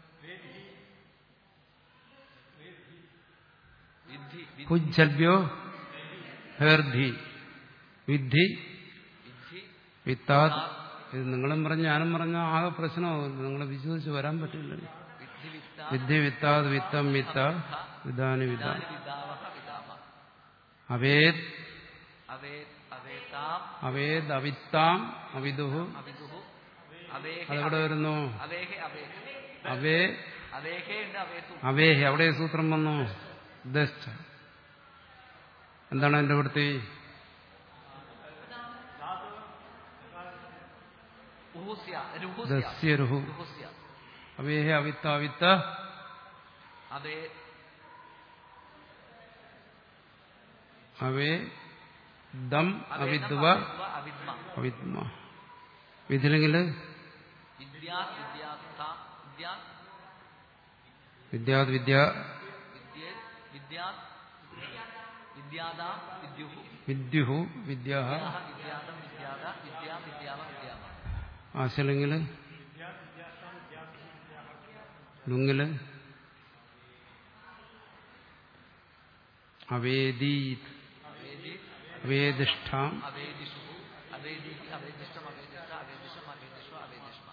വിദ്ധി വിദ്ധി പുജ്ജൽഭ്യോ ഹേർധി വിദ്ധി വിദ്ധി വിത്താത് ഇത് നിങ്ങളും പറഞ്ഞ ഞാനും പറഞ്ഞ ആകെ പ്രശ്നമാകുന്നു നിങ്ങളെ വിശ്വസിച്ച് വരാൻ പറ്റില്ലല്ലോ വിദ്ധി വിത്ത വിദ്യ വിത്താത് വിത്തം വിത്ത വിധാനി വിത വിദാനി വിദാവഹ വിദാമ അവേദ് അവേ അവേതാം അവേദ് അവിത്താം അവിദുഹു അവിദുഹു അവേഹ അതെവിടെ വരുന്നു അവേഹ അവേഹ അവേ അവേഹേ ഉണ്ട് അവേതു അവേഹി അവിടെ ഈ സൂത്രം വന്നു ദശ്ച എന്താണ് എന്റെ വൃത്തി ഉഹുസ്യ രുഹുസ്യ ദസ്യരുഹു രുഹുസ്യ അവേഹി അവിത്ത അവിത്ത അവേ അവേ ദം അവിദ്വ അവിദ്മ അവിദ്മ വിധിലെങ്കില് വിദ്യാ വിദ്യാർത്ഥ വിദ്യാ വിദ്യാത് വിദ്യ വിദ്യേ വിദ്യാ വിദ്യാദാം വിദ്യുഹു വിദ്യുഹു വിദ്യാ വിദ്യാഹ വിദ്യാദം വിദ്യാദ വിദ്യാ വിദ്യാവ വിദ്യാമ ആശലെങ്കില് ലുങ്ങില് അവേദീത് അവേദി അവേദിഷ്ഠാം അവേദിഷു അവേദി അവേദിഷ്ടം അവേദിഷ്ട അവേദിഷം അവേദിഷു അവേദിഷ്മ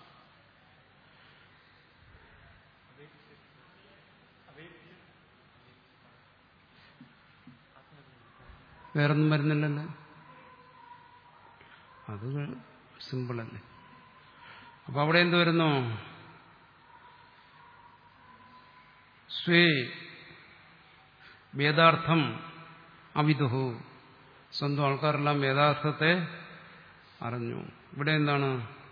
വേറൊന്നും വരുന്നില്ലല്ലോ അത് സിമ്പിളല്ലേ അപ്പൊ അവിടെ എന്ത് വരുന്നു സ്വേ വേദാർത്ഥം അവിദുഹു സ്വന്തം ആൾക്കാരെല്ലാം വേദാർത്ഥത്തെ അറിഞ്ഞു ഇവിടെ എന്താണ്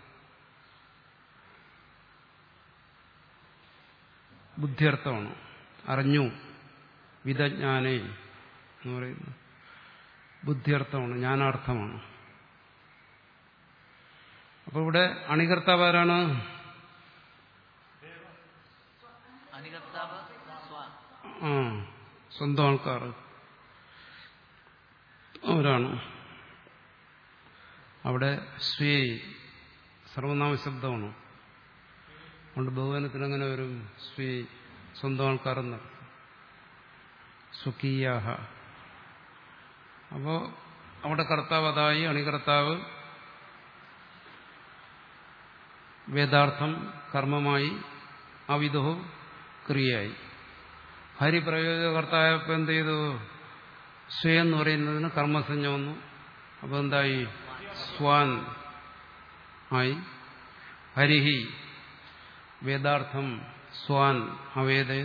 ബുദ്ധിയർത്ഥമാണ് അറിഞ്ഞു വിദജ്ഞാനേ എന്ന് പറയുന്നു ബുദ്ധിയർത്ഥമാണ് ജ്ഞാനാർത്ഥമാണ് അപ്പൊ ഇവിടെ അണികർത്താവ് ആരാണ് അനികർത്താവ് സ്വ ആ സ്വന്തം ആൾക്കാർ അവരാണ് അവിടെ സ്വേ സർവനാമ ശബ്ദമാണ് അതുകൊണ്ട് ബഹുവനത്തിൽ അങ്ങനെ വരും സ്വേ സ്വന്തം ആൾക്കാരെന്ന് സ്വകീയാഹ അപ്പോ അവിടെ കർത്താവ് അതായി അണികർത്താവ് വേദാർത്ഥം കർമ്മമായി അവിധവും ക്രിയയായി ഹരിപ്രയോജകർത്തായപ്പോൾ എന്ത് ചെയ്തു സ്വ എന്ന് പറയുന്നതിന് കർമ്മസഞ്ജ വന്നു അപ്പോൾ എന്തായി സ്വാൻ ആയി ഹരിഹി വേദാർത്ഥം സ്വാൻ അവേദയ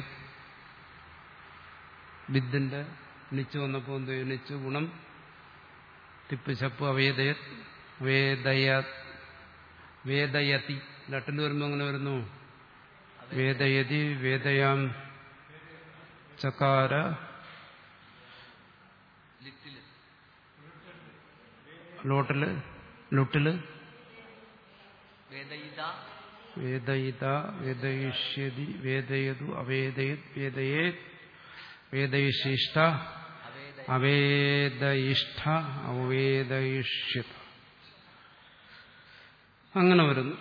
വിദ്ദിന്റെ നിച്ച് വന്നപ്പോൾ എന്ത് ചെയ്യും? നിച്ച് ഗുണം തിപ്പ് ചപ്പ് അവേദയ വേദയ വേദയതി ലട്ടിൽ വരുമ്പോൾ അങ്ങനെ വരുന്നു വേദയതി വേദയാം ചകാര ലിറ്റില് ലോട്ടില് ലുട്ടില് വേദയിത വേദയിത വേദയിഷ്യതി വേദയതു അവേദയത് വേദയേ വേദയിശിഷ്ട അവേദ അവേദയിഷ്ഠ അവേദയിഷ്യത് അങ്ങനെ വരുന്നു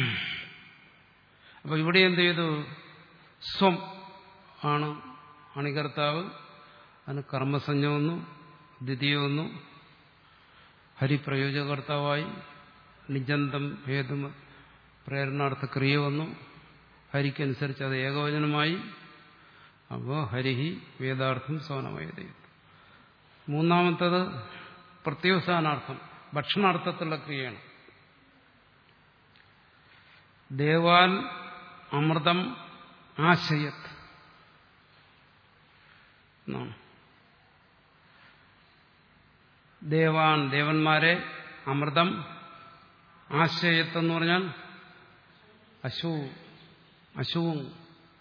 അപ്പൊ ഇവിടെ എന്ത് ചെയ്തു സ്വം ആണ് അണികർത്താവ് അതിന് കർമ്മസഞ്ജ വന്നു ദ്വിതീയ വന്നു ഹരിപ്രയോജകർത്താവായി നിജന്തം ഭേദം പ്രേരണാർത്ഥ ക്രിയ വന്നു ഹരിക്കനുസരിച്ച് അത് ഏകവചനമായി അപ്പോൾ ഹരിഹി വേദാർത്ഥം സോനമയത മൂന്നാമത്തത് പ്രത്യുസാനാർത്ഥം ഭക്ഷണാർത്ഥത്തിലുള്ള ക്രിയയാണ് ദേവാൻ അമൃതം ആശയത് എന്നാണ് ദേവാൻ ദേവന്മാരെ അമൃതം ആശയത്ത് എന്ന് പറഞ്ഞാൽ അശു അശുവും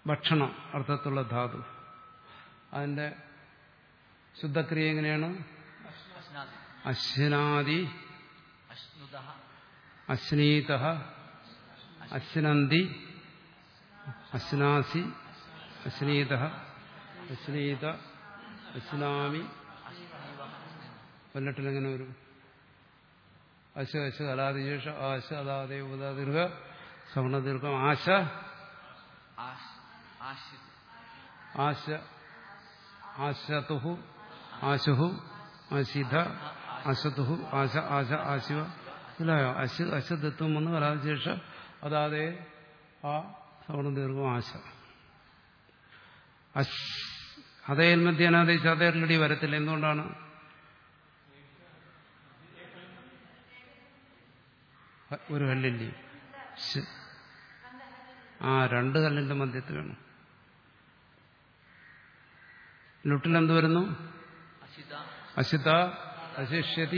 ഭക്ഷണം അർത്ഥത്തുള്ള ധാതു അതിന്റെ ശുദ്ധക്രിയ എങ്ങനെയാണ് അശ്നാദി അശ്നാദി അശ്നുത അശ്നീത അശ്നന്തി അശ്നാസി അശ്നീത അശ്നീത അശ്നാമി കൊല്ലട്ടിലെങ്ങനെ വരും അശ അശ അലാദിശേഷ ആശ അലാദേ ഉപദീർഘ സവർണദീർഘം ആശ ആശ് ആശിത് ആശ ആശതുഹു ആശുഹു ആശിധ ആശതുഹു ആശ ആശ ആശിവ ഇല്ലയോ അശ അശദത്വം വന്ന് അലാദിശേഷ അതാതെ ആ സവർണദീർഘം ആശ അശ് അതേ മധ്യാനാദേശ അതേറിലടി വരത്തില്ല എന്തുകൊണ്ടാണ് ഒരു കല്ലില്ലേ ശ്. ആ രണ്ട് കല്ലിന്റെ മധ്യത്തിൽ വേണം ലുട്ടിൽ എന്ത് വരുന്നു അശിത അശിത അശിഷ്യതി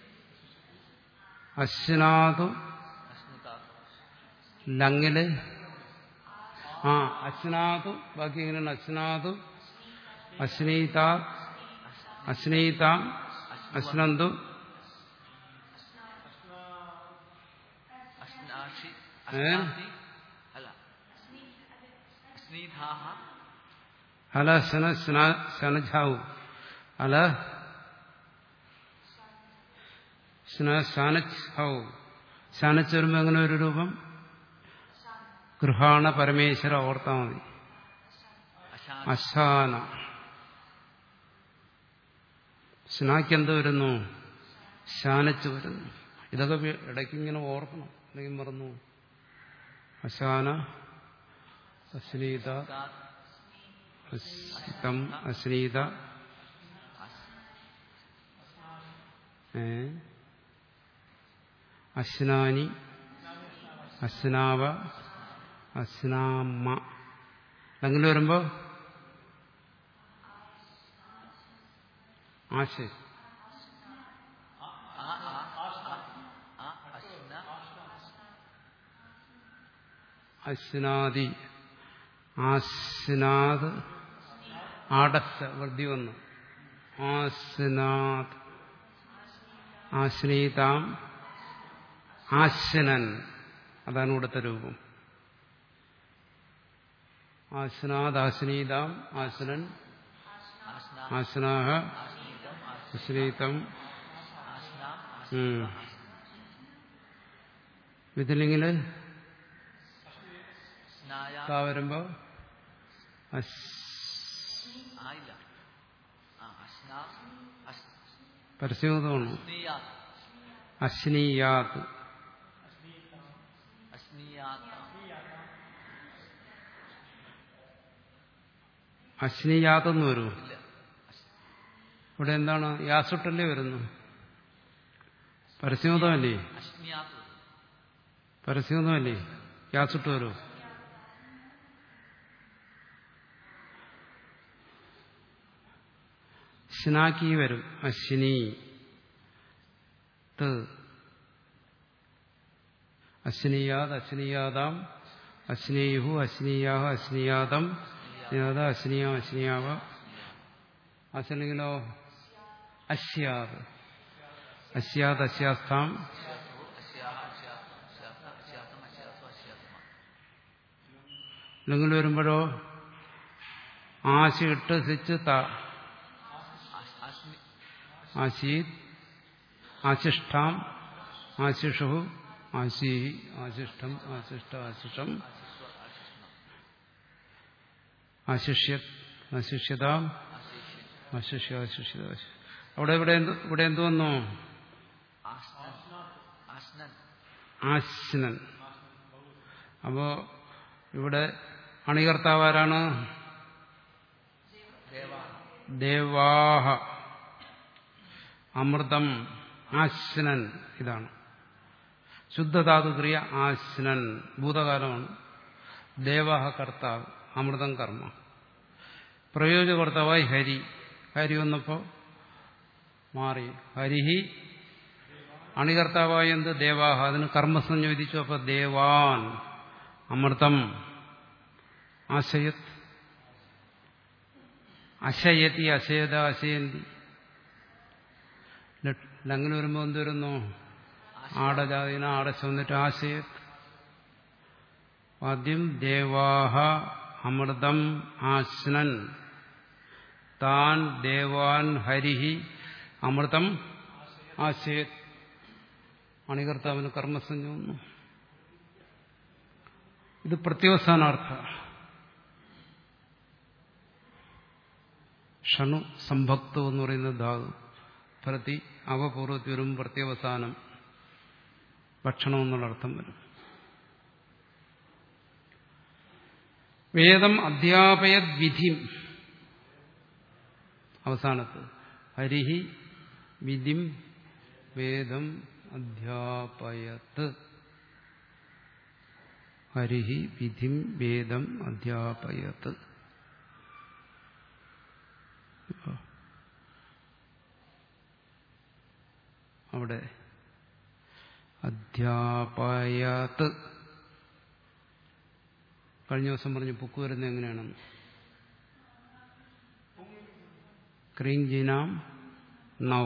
അശ്നാതു അശ്നുത ലങ്ങില് ആ അശ്നാതു ബാക്കി എങ്ങനെയാണ് അശ്നാതു അശ്നീത അശ്നീത അശ്നന്തു അശ്നാഷി ഏ? അശ്നാസി അല്ല സ്നീധാഹ അല ശന ശനജാവു അല ശന ശാനച്ഛാവു ശാനച്ച് വരുമ്പോൾ എങ്ങനെ ഒരു രൂപം ഗൃഹാണ പരമേശ്വര ഓർത്താൽ മതി അശാന അശാന സ്നാക്ക് എന്ത് വരുന്നു ശാനച്ച് വരുന്നു ഇതൊക്കെ വി- ഇടയ്ക്ക് ഇങ്ങനെ ഓർക്കണം അല്ലെങ്കിൽ മറന്നു അശാന അശ്നീത സാത് അസ്തം അശ്നീത ഏ അശ്നാനി അശ്നാവ അശ്നാമ അങ്ങനെ വരുമ്പോ ആശയ ആ ആ ആ ആ അശ്ന അശ്നാദി ആശ്നാദ് ആടസ്ഥ വൃദ്ധി വന്നു ആശ്നാദ് ആശ്നീതാം ആശ്നൻ അതാണ് ഇവിടുത്തെ രൂപം ആശ്നാദ് ആശ്നീതാം ആശ്നൻ ആശ്ന ആശ്നാഹ ആശ്നീതം ആശ്നീതം ആശ്ന ഉം. ഇതിലിങ്ങനെ സ്നായ താ വരുമ്പോ അശ് ആയില്ല ആ അശ്ന അശ് പരസ്യമാണ് സ്നീയാ അശ്നീയാത് അശ്നീയാത്ത അശ്നീയാതെന്ന് വരൂ ഇല്ല ഇവിടെ എന്താണ് യാസുട്ടല്ലേ വരുന്നു പരസ്യമതമല്ലേ അശ്നിയാത്ത് പരസ്യമതമല്ലേ യാസുട്ട് വരൂ ശ്നാക്കി വരും അശ്വിനി ത് അശ്നീയാത് അശ്നീയാതാം അശ്നേയു അശ്നീയാഹ അശ്നീയാതം അശ്നീയാത അശ്നീയ അശ്നീയാവ അശ്വല്ലെങ്കിലോ അശ്യാത് അശ്യാത് അശ്യാസ്ഥാം അശ്യാഹ അശ്യാത്ത അശ്യാത്ത അശ്യാത്തം അശ്യാത്തോ അശ്യാത്തമ അല്ലെങ്കിൽ വരുമ്പോഴോ ആശി ഇട്ട് സിച്ച് ത അശ്- അശ്നി ആശീത് ആശിഷ്ഠാം ആശിഷു ആശീ ആശിഷ്ടം ആശിഷ്ട ആശിഷം ആശിസ്വ ആശിഷ്ണ ആശിഷ്യത് ആശിഷ്യതാം ആശിഷ്യ ആശിഷ്യ ആശിഷ്യ അവിടെ ഇവിടെ എന്ത് ഇവിടെ എന്ത് വന്നു ആശ്നൻ ആശ്നൻ ആശ്നൻ അപ്പോ ഇവിടെ അണികർത്താവ് ആരാണ് ദേവാ ദേവാഹ അമൃതം ആശ്നൻ ഇതാണ് ശുദ്ധധാതുക്രിയ ആശ്നൻ ഭൂതകാലമാണ് ദേവാഹ കർത്താവ് അമൃതം കർമ്മ പ്രയോജകർത്താവായി ഹരി ഹരി വന്നപ്പോ മാറി ഹരിഹി അണികർത്താവായ എന്ത് ദേവാഹ അതിന് കർമ്മസഞ്ജ വിധിച്ചു അപ്പൊ ദേവാൻ അമൃതം ആശയത് അശയതി അശയത അശയന്തി അങ്ങനെ വരുമ്പോൾ എന്ത് വരുന്നു ആടജാതിന ആടച്ച് വന്നിട്ട് ആശയത് ആദ്യം ദേവാഹ അമൃതം ആശ്നൻ താൻ ദേവാൻ ഹരിഹി അമൃതം ആശയത് അണികർത്താവിന് കർമ്മസഞ്ജ വന്നു ഇത് പ്രത്യോസ്ഥാനാർത്ഥ ഷണു സംഭക്തോ എന്ന് പറയുന്ന ധാതു പ്രതി അവപൂർവത്തിൽ വരും പ്രത്യവസാനം ഭക്ഷണം എന്നുള്ള അർത്ഥം വരും വേദം അധ്യാപയത് വിധിം അവസാനത്ത് ഹരിഹി വിധിം വേദം അധ്യാപയത് ഹരിഹി വിധിം വേദം അധ്യാപയത് അവിടെ അധ്യാപയാത്ത് കഴിഞ്ഞ ദിവസം പറഞ്ഞു പുക്ക് വരുന്നത് എങ്ങനെയാണെന്ന് ക്രീംജീനാം നൗ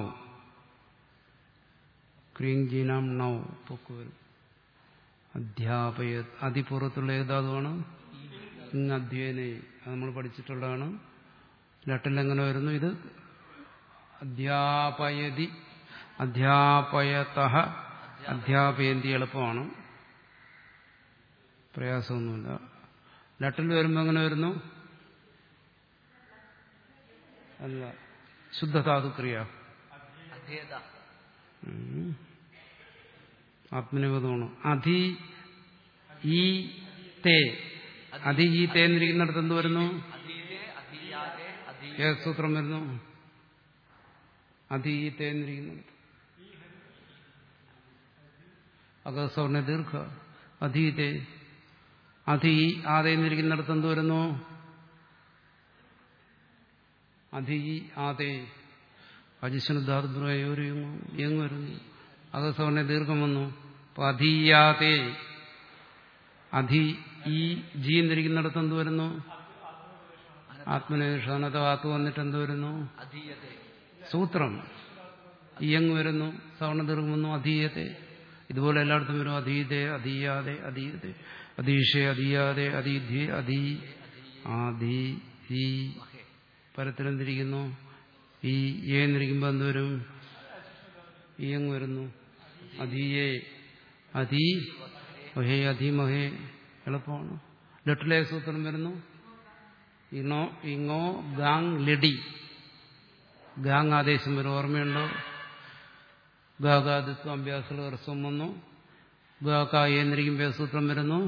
ക്രീംജീനാം നൗ പുക്ക് വരും അധ്യാപയ അതിപൂർവത്തുള്ള ഏതാതുമാണ് ഇങ് അധ്യയനെ അത് നമ്മൾ പഠിച്ചിട്ടുള്ളതാണ് ലട്ടിൽ എങ്ങനെ വരുന്നു ഇത് അധ്യാപയതി അധ്യാപയത അധ്യാപയന്തി എളുപ്പമാണ് പ്രയാസമൊന്നുമില്ല ലട്ടിൽ വരുമ്പോൾ എങ്ങനെ വരുന്നു അല്ല ശുദ്ധധാതുക്രിയ അധ്യേത ആത്മനിപദമാണ് അധി ഈ തേ അധി ഈ തേ എന്നിരിക്കുന്നിടത്ത് എന്ത് വരുന്നു അധീതേ അധീയാതെ അധീ ഏത് സൂത്രം വരുന്നു അധി ഈ തേ എന്നിരിക്കുന്നിടത്ത് അകസ്വർണ ദീർഘ അധീതേ അധി ആദേ എന്നിരിക്കുന്നിടത്ത് എന്ത് വരുന്നു അധി ആദേ അജിഷ്ണുധാതുബ്രയോര് യങ് വരുന്നു അകസ്വർണ ദീർഘം വന്നു അപ്പൊ അധീയാതേ അധി ഈ ജി എന്നിരിക്കുന്നിടത്ത് എന്ത് വരുന്നു ആത്മനിഷാനത ആത്ത് വന്നിട്ട് എന്ത് വരുന്നു അധീയത്തെ സൂത്രം ഇയങ് വരുന്നു സവർണദീർഘം വന്നു അധീയത്തെ ഇതുപോലെ എല്ലായിടത്തും വരും അധീതേ അധീയാതെ അധീയത്തെ അധീഷേ അധീയാതെ അധീധ്യേ അധീ ആധീ ഈ പരത്തിലെന്തിരിക്കുന്നു ഈ ഏ എന്നിരിക്കുമ്പോൾ എന്ത് വരും ഇയങ് വരുന്നു അധീയേ അധീ മഹേ അധീമഹേ എളുപ്പമാണ് ലട്ടിലെ സൂത്രം വരുന്നു ഇങ്ങോ ഇങ്ങോ ഗാങ് ലഡി ഗാങ് ആദേശം വരും ഓർമ്മയുണ്ടോ ഗാഗാദിത്വം അഭ്യാസങ്ങൾ ഹ്രസ്വം വന്നു ഗാ എന്നിരിക്കുമ്പോൾ സൂത്രം വരുന്നു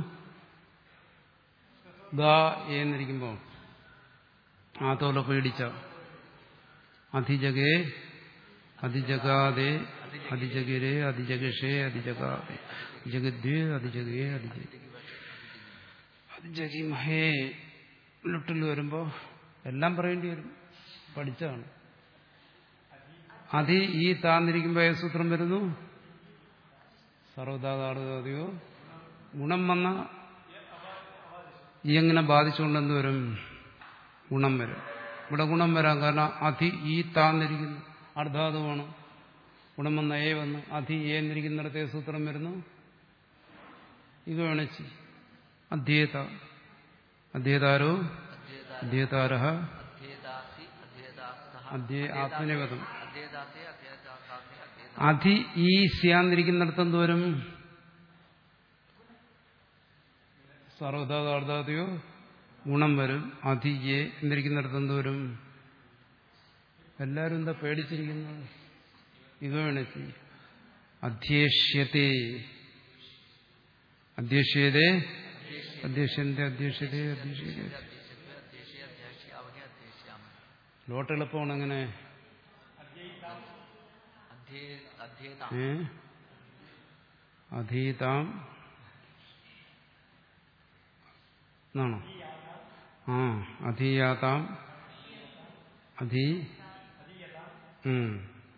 ഗാ എന്നിരിക്കുമ്പോൾ ആ തോല പേടിച്ച അധിജഗേ അധിജഗാദേ അധിജഗിരേ അധിജഗഷേ അധിജഗാദേ ജഗദ്വേ അധിജഗേ അധിജ അധിജഗി മഹേ ലുട്ടിൽ വരുമ്പോ എല്ലാം പറയേണ്ടി വരും പഠിച്ചതാണ് അതി ഈ താന്നിരിക്കുമ്പോ ഏത് സൂത്രം വരുന്നു സർവതാതാടയോ ഗുണം വന്ന ഈ എങ്ങനെ ബാധിച്ചുകൊണ്ടെന്ന് വരും ഗുണം വരും ഇവിടെ ഗുണം വരാം കാരണം അധി ഈ താന്നിരിക്കുന്നു അർദ്ധാതുവാണ് ഗുണം വന്ന ഏ വന്ന് അധി ഏ എന്നിരിക്കുന്നിടത്തെ സൂത്രം വരുന്നു ഇത് വേണിച്ച് അധ്യേത അധ്യേതാരോ അധ്യേതാര അധ്യേതാസി അധ്യേതാസ്തഃ അധ്യേ ആത്മനിപദം അധ്യേതാസേ അധ്യേതാസാസേ അധ്യേത അധി ഈ സ്യാന്നിരിക്കുന്നിടത്ത് എന്തോരും സർവതാതാർദ്ധാതയോ ഗുണം വരും അധി ഏ എന്നിരിക്കുന്നിടത്ത് എന്തോരും എല്ലാവരും എന്താ പേടിച്ചിരിക്കുന്നത് ഇത് വേണിച്ച് അധ്യേഷ്യത്തെ അധ്യക്ഷ്യതേ അധ്യക്ഷന്റെ അധ്യക്ഷതേ അധ്യക്ഷതേ അധ്യേശത്വേ അധ്യേശേ അധ്യാക്ഷ്യാവഹേ അധ്യേഷ്യാമ ലോട്ട് എളുപ്പമാണ് അങ്ങനെ അധ്യേ അധ്യേത ഏ അധീതാം എന്നാണോ ആ അധീയാതാം അധീ ഉം.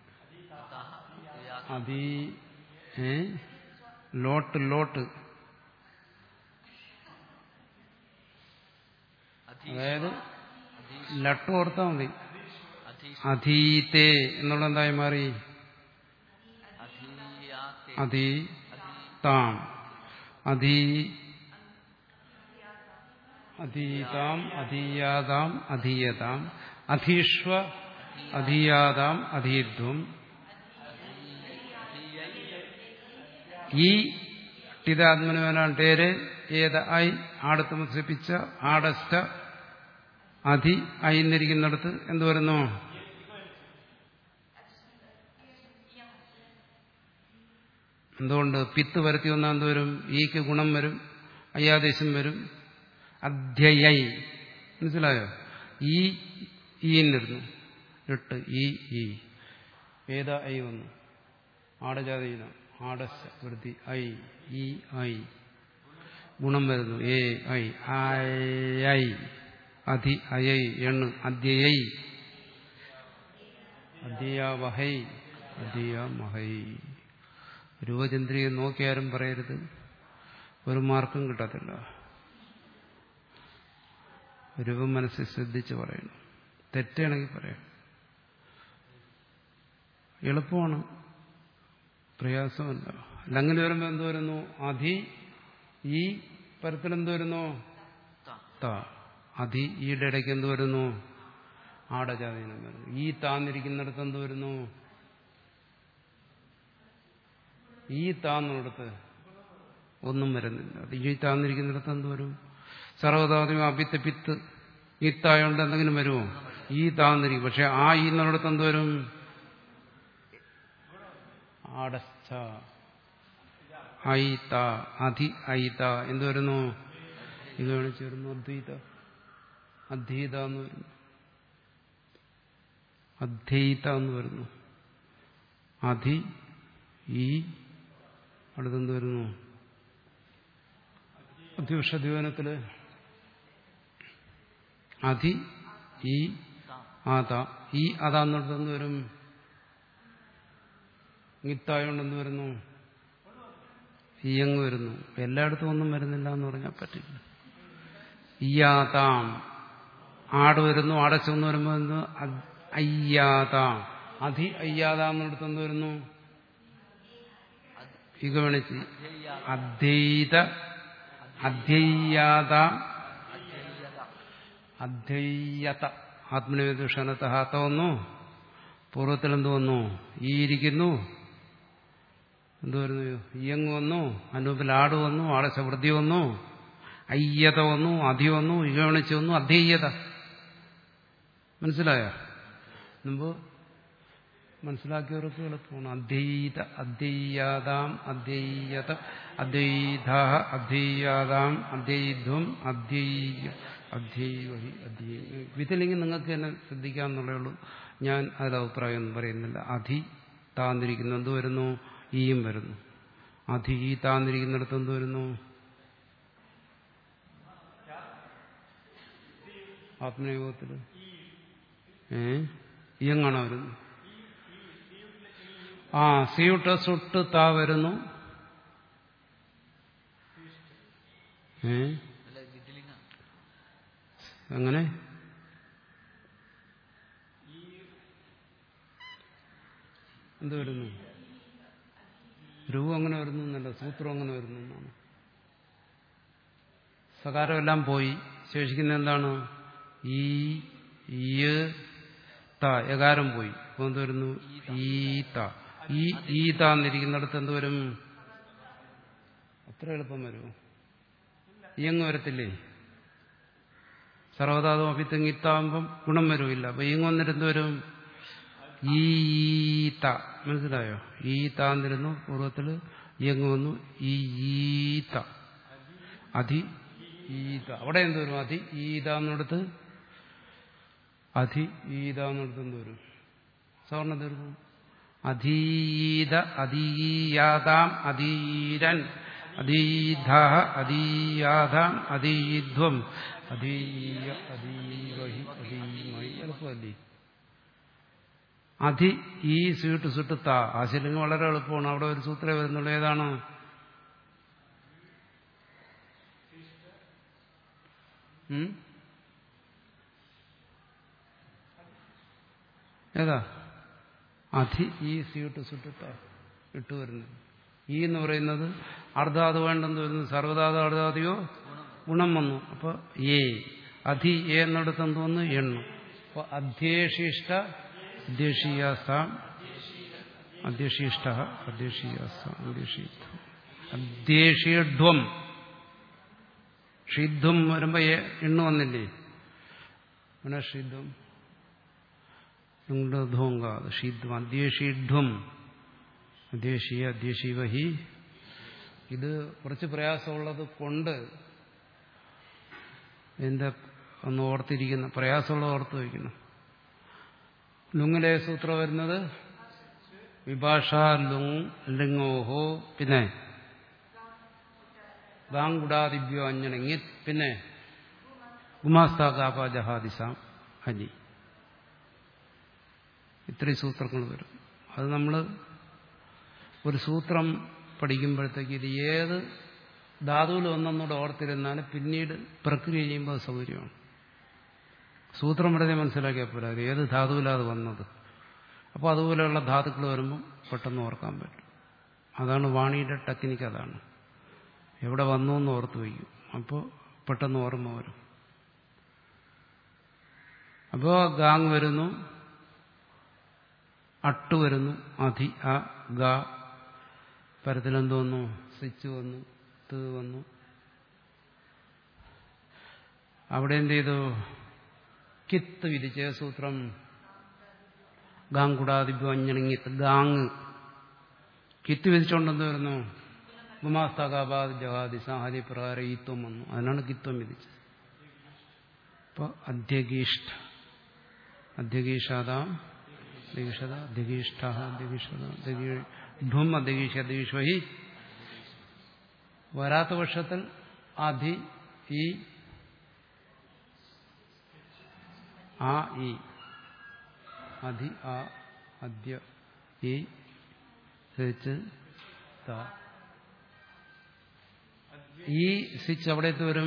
അധീ ഏ ലോട്ട് ലോട്ട് അധീ അതായത് അധീ ലട്ട് ഓർത്താൽ മതി അധീ അധീതേ എന്നുള്ള എന്തായി മാറി അധീയാത്തെ അധീ അധീ താം അധീ അധീതാം അധീയാതാം അധീയതാം അധീഷ്വ അധീയാതാം അധീധ്വം ഈ ടിതാത്മനുവനാണ് ടേര് ഏത് ഐ ആട് താമസിപ്പിച്ച ആടസ്റ്റ അധി ഐന്നിരിക്കുന്നിടത്ത് എന്ത് വരുന്നു എന്തുകൊണ്ട് പിത്ത് വരുത്തി വന്നാൽ എന്ത് വരും ഈക്ക് ഗുണം വരും അയ്യാദേശം വരും അധ്യയൈ മനസ്സിലായോ ഈ ഈന്നിരുന്നു എട്ട് ഈ ഈ ഏത ഐ വന്നു ആടജാതീന ആടസ വൃത്തി ഐ ഈ ഐ ഗുണം വരുന്നു ഏ ഐ ഐ അധി അയൈ എണ്ണ് അധ്യയൈ അധ്യയാവഹൈ അധ്യയാമഹൈ രൂപചന്ദ്രിയെ നോക്കിയാരും പറയരുത് ഒരു മാർക്കും കിട്ടത്തില്ല രൂപം മനസ്സിൽ ശ്രദ്ധിച്ച് പറയണം തെറ്റാണെങ്കിൽ പറയാം എളുപ്പമാണ് പ്രയാസമല്ല അല്ല അങ്ങനെ വരുമ്പോൾ എന്ത് വരുന്നു അധി ഈ പരത്തിൽ എന്ത് വരുന്നു ത ത അധി ഈയുടെ ഇടയ്ക്ക് എന്ത് വരുന്നു ആടജാതീനം വരുന്നു ഈ താന്നിരിക്കുന്നിടത്ത് എന്ത് വരുന്നു ഈ താന്നിടത്ത് ഒന്നും വരുന്നില്ല അത് ഈ താന്നിരിക്കുന്നിടത്ത് എന്ത് വരും സർവതാദ്യം അഭിത്ത് പിത്ത് ഈത്തായോണ്ട് എന്തെങ്കിലും വരുമോ ഈ താന്നിരിക്കും പക്ഷെ ആ ഈ എന്നിടത്ത് എന്ത് വരും ആടസ്ഥ ഐത അധി ഐത എന്ത് വരുന്നു ഇത് കാണിച്ചു വരുന്നു അദ്വൈത അദ്വൈത എന്ന് വരുന്നു അദ്വൈത എന്ന് വരുന്നു അധി ഈ അടുത്തെന്ത് വരുന്നു അധ്യൂഷദ്യോനത്തില് അധി ഈ ആത ഈ അതാന്നിടത്ത് എന്ത് വരും ഗീത്തായോണ്ട് എന്ത് വരുന്നു ഈയങ്ങ് വരുന്നു എല്ലായിടത്തും ഒന്നും വരുന്നില്ല എന്ന് പറഞ്ഞാൽ പറ്റില്ല ഇയാതാം ആട് വരുന്നു ആടച്ചെന്ന് വരുമ്പോൾ എന്ത് അയ്യാതാം അധി അയ്യാതാന്നിടത്ത് എന്ത് വരുന്നു ഇകവണിച്ച് അദ്വൈത അധ്യയ്യാതാം അധ്യയ്യത ആത്മനിവേദുഷണത്തെ ഹാത്ത വന്നു പൂർവ്വത്തിൽ എന്ത് വന്നു ഈ ഇരിക്കുന്നു എന്ത് വരുന്നു ഇയങ് വന്നു അനൂപിൽ ആട് വന്നു ആടെ സമൃദ്ധി വന്നു അയ്യത വന്നു അധി വന്നു ഇകവണിച്ച് വന്നു അധ്യയ്യത മനസ്സിലായോ മുമ്പ് മനസ്സിലാക്കിയവർക്ക് എളുപ്പമാണ് അദ്വൈത അദ്വൈയാതാം അദ്വൈയത അദ്വൈത അദ്വൈയാതാം അദ്വൈധ്വം അദ്വൈയ അദ്വൈവഹി അദ്വൈ ഇതില്ലെങ്കിൽ നിങ്ങൾക്ക് തന്നെ ശ്രദ്ധിക്കാമെന്നുള്ളേ ഉള്ളൂ ഞാൻ അതിൽ അഭിപ്രായം ഒന്നും പറയുന്നില്ല അധി താന്നിരിക്കുന്നു എന്ത് വരുന്നു ഈയും വരുന്നു അധി ഈ താന്നിരിക്കുന്നിടത്ത് എന്ത് വരുന്നു ആത്മയോഗത്തിൽ ഏ ഇയങ്ങാണോ വരുന്നു ആ സിയുട്ട് സുട്ട് താ വരുന്നു ഏ അല്ല വിധിലിംഗ അങ്ങനെ എന്ത് വരുന്നു രൂപം അങ്ങനെ വരുന്നു എന്നല്ല സൂത്രം അങ്ങനെ വരുന്നു എന്നാണ് സകാരമെല്ലാം പോയി ശേഷിക്കുന്ന എന്താണ് ഈ ഈ ത യകാരം പോയി അപ്പോൾ എന്ത് വരുന്നു ഈ ത ഈ ഈ താന്നിരിക്കുന്നിടത്ത് എന്ത് വരും അത്ര എളുപ്പം വരുമോ ഇയങ്ങ് വരത്തില്ലേ സർവതാതും അഭിത്തങ്ങിത്താകുമ്പം ഗുണം വരുമില്ല അപ്പൊ ഇങ്ങ് വന്നിട്ട് എന്ത് വരും ഈത്ത മനസ്സിലായോ ഈ താന്നിരുന്നു പൂർവ്വത്തില് ഇയങ്ങ് വന്നു ഈ ഈത്ത അധി ഈത അവിടെ എന്ത് വരും അധി ഈതാന്നിടത്ത് അധി ഈതാന്നിടത്ത് എന്ത് വരും സവർണ ദീർഘം അധീത അധീയാതാം അധീരൻ അധീധ അധീയാതാം അധീധ്വം അധീയ അധീവഹി അധീമയി എളുപ്പമല്ലേ അധി ഈ സീട്ട് സുട്ട് താ ആ ശല്യം വളരെ എളുപ്പമാണ് അവിടെ ഒരു സൂത്രേ വരുന്നുള്ളൂ ഏതാണ് ഉം? ഏതാ അധി ഈ സീട്ട് സുട്ടിട്ട ഇട്ട് വരുന്നത് ഈ എന്ന് പറയുന്നത് അർദ്ധാത് വേണ്ടെന്ന് വരുന്നത് സർവധാതു അർദ്ധാതിയോ ഗുണം വന്നു അപ്പൊ ഏ അധി ഏ എന്നിടത്ത് എന്ത് വന്നു എണ്ണു അപ്പൊ അധ്യേഷിഷ്ട അധ്യേഷീയാസാം അധ്യശിഷ്ട അധ്യഷീയാസാം അധ്യഷീത്വം അധ്യേഷീഡ്വം ഷിധ്വം വരുമ്പോ ഏ- എണ്ണു വന്നില്ലേ പിന്നെ ഷിധ്വം നിങ്ങളുടെ ധോങ്കാത് ഷിധ്വം അധ്യേഷീഡ്വം അധ്യേഷീയ അധ്യേഷീവഹി ഇത് കുറച്ച് പ്രയാസമുള്ളത് കൊണ്ട് എന്റെ ഒന്ന് ഓർത്തിരിക്കുന്ന പ്രയാസമുള്ളത് ഓർത്ത് വയ്ക്കണം ലുങ്ങിലെ സൂത്രം വരുന്നത് വിഭാഷ ലുങ് ലിങ്ങോഹോ പിന്നെ ഗാങ്കുടാദിഭ്യോ അഞ്ഞണങ്ങി പിന്നെ ഗുമാസ്താകാപ ജഹാദിസാം ഹലി ഇത്രയും സൂത്രങ്ങൾ വരും അത് നമ്മൾ ഒരു സൂത്രം പഠിക്കുമ്പോഴത്തേക്ക് ഇത് ഏത് ധാതുവിൽ ഒന്നൊന്നുകൂടെ ഓർത്തിരുന്നാലും പിന്നീട് പ്രക്രിയ ചെയ്യുമ്പോൾ അത് സൗകര്യമാണ് സൂത്രം വെറുതെ മനസ്സിലാക്കിയാൽ പോരാ അത് ഏത് ധാതുവിലാണ് അത് വന്നത് അപ്പോൾ അതുപോലെയുള്ള ധാതുക്കൾ വരുമ്പോൾ പെട്ടെന്ന് ഓർക്കാൻ പറ്റും അതാണ് വാണിയുടെ ടെക്നിക്ക് അതാണ് എവിടെ വന്നു എന്ന് ഓർത്ത് വയ്ക്കും അപ്പോൾ പെട്ടെന്ന് ഓർമ്മ വരും അപ്പോൾ ഗാങ് വരുന്നു അട്ട് വരുന്നു അധി അ ഗ പരത്തിലെന്ത് വന്നു സ്വിച്ച് വന്നു ത് വന്നു അവിടെ എന്ത് ചെയ്തു കിത്ത് വിധിച്ച സൂത്രം ഗാങ്കുടാദിഭ്യോ അഞ്ഞണിങ്ങിത്ത് ഗാങ് കിത്ത് വിധിച്ചുകൊണ്ടെന്ത് വരുന്നു ഗുമാസ്തകാബാദ് ജഹാദി സാഹചര്യ പ്രകാരം ഈത്വം വന്നു അതിനാണ് കിത്വം വിധിച്ചത് ഇപ്പൊ അധ്യഗീഷ്ഠ അധ്യഗീഷാദാം അധ്യഗീഷത അധ്യഗീഷ്ഠ അധ്യഗീഷത ധ്വം അധ്യഗീഷ അധ്യഗീഷ്വഹി വരാത്ത പക്ഷത്തിൽ അധി ഈ ആ ഈ അധി ആ അദ്യ ഈ തിരിച്ച് ത ഈ സ്വിച്ച് അവിടേക്ക് വരും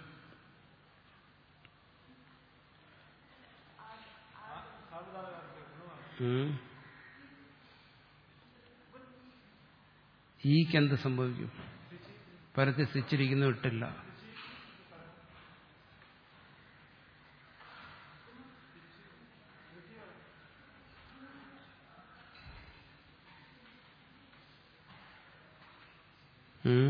ഉം. ഈക്ക് എന്ത് സംഭവിക്കും പരത്തി സ്വിച്ചിരിക്കുന്നു ഇട്ടില്ല ഉം.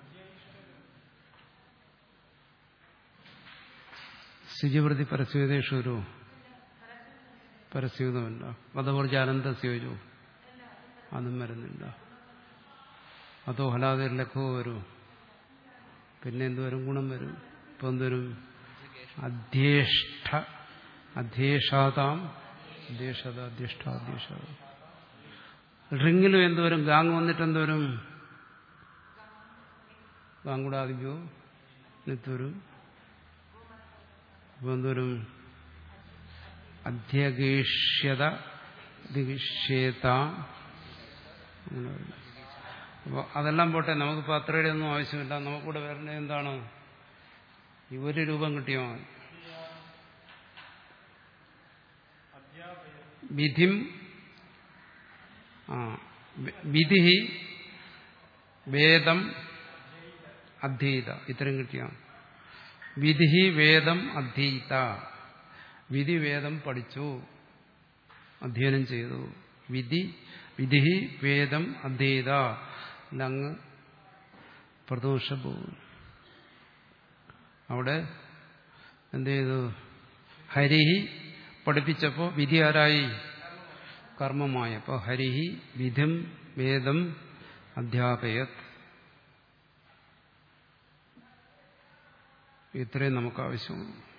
ശുചിവൃത്തി പരസ്യതേഷൊരു പരസ്യൂതമല്ല വധപൂർജ അനന്തസ്യോജു അതും വരുന്നില്ല അതോ ഹലാതെ ലഘുവോ വരും പിന്നെ എന്തുവരും ഗുണം വരും ഇപ്പൊ എന്തുവരും അധ്യേഷ്ഠ അധ്യേഷാതാം അധ്യേഷത അധ്യഷ്ഠ അധ്യേഷത റിങ്ങിലും എന്തുവരും ഗാങ് വന്നിട്ട് എന്തുവരും ഗാങ്കുടാദിഭ്യോ നിത്വരും അപ്പൊ എന്തുവരും അധ്യഗീഷ്യത ദിഗിഷ്യേത അപ്പോൾ അതെല്ലാം പോട്ടെ നമുക്കിപ്പോൾ അത്രയുടെ ഒന്നും ആവശ്യമില്ല നമുക്കിവിടെ വരേണ്ടത് എന്താണ് ഈ ഒരു രൂപം കിട്ടിയാൽ മതി വിധിം ആ വിധി വേദം അധീത ഇത്രയും കിട്ടിയാൽ വിധി വേദം അധീത വിധി വേദം പഠിച്ചു അധ്യയനം ചെയ്തു വിധി വിധി വേദം അധീത അങ്ങ് പ്രദോഷ പോകും അവിടെ എന്ത് ചെയ്തു ഹരിഹി പഠിപ്പിച്ചപ്പോൾ വിധി ആരായി കർമ്മമായി അപ്പോൾ ഹരിഹി വിധിം വേദം അധ്യാപയത് ഇത്രയും നമുക്ക് ആവശ്യമുള്ളൂ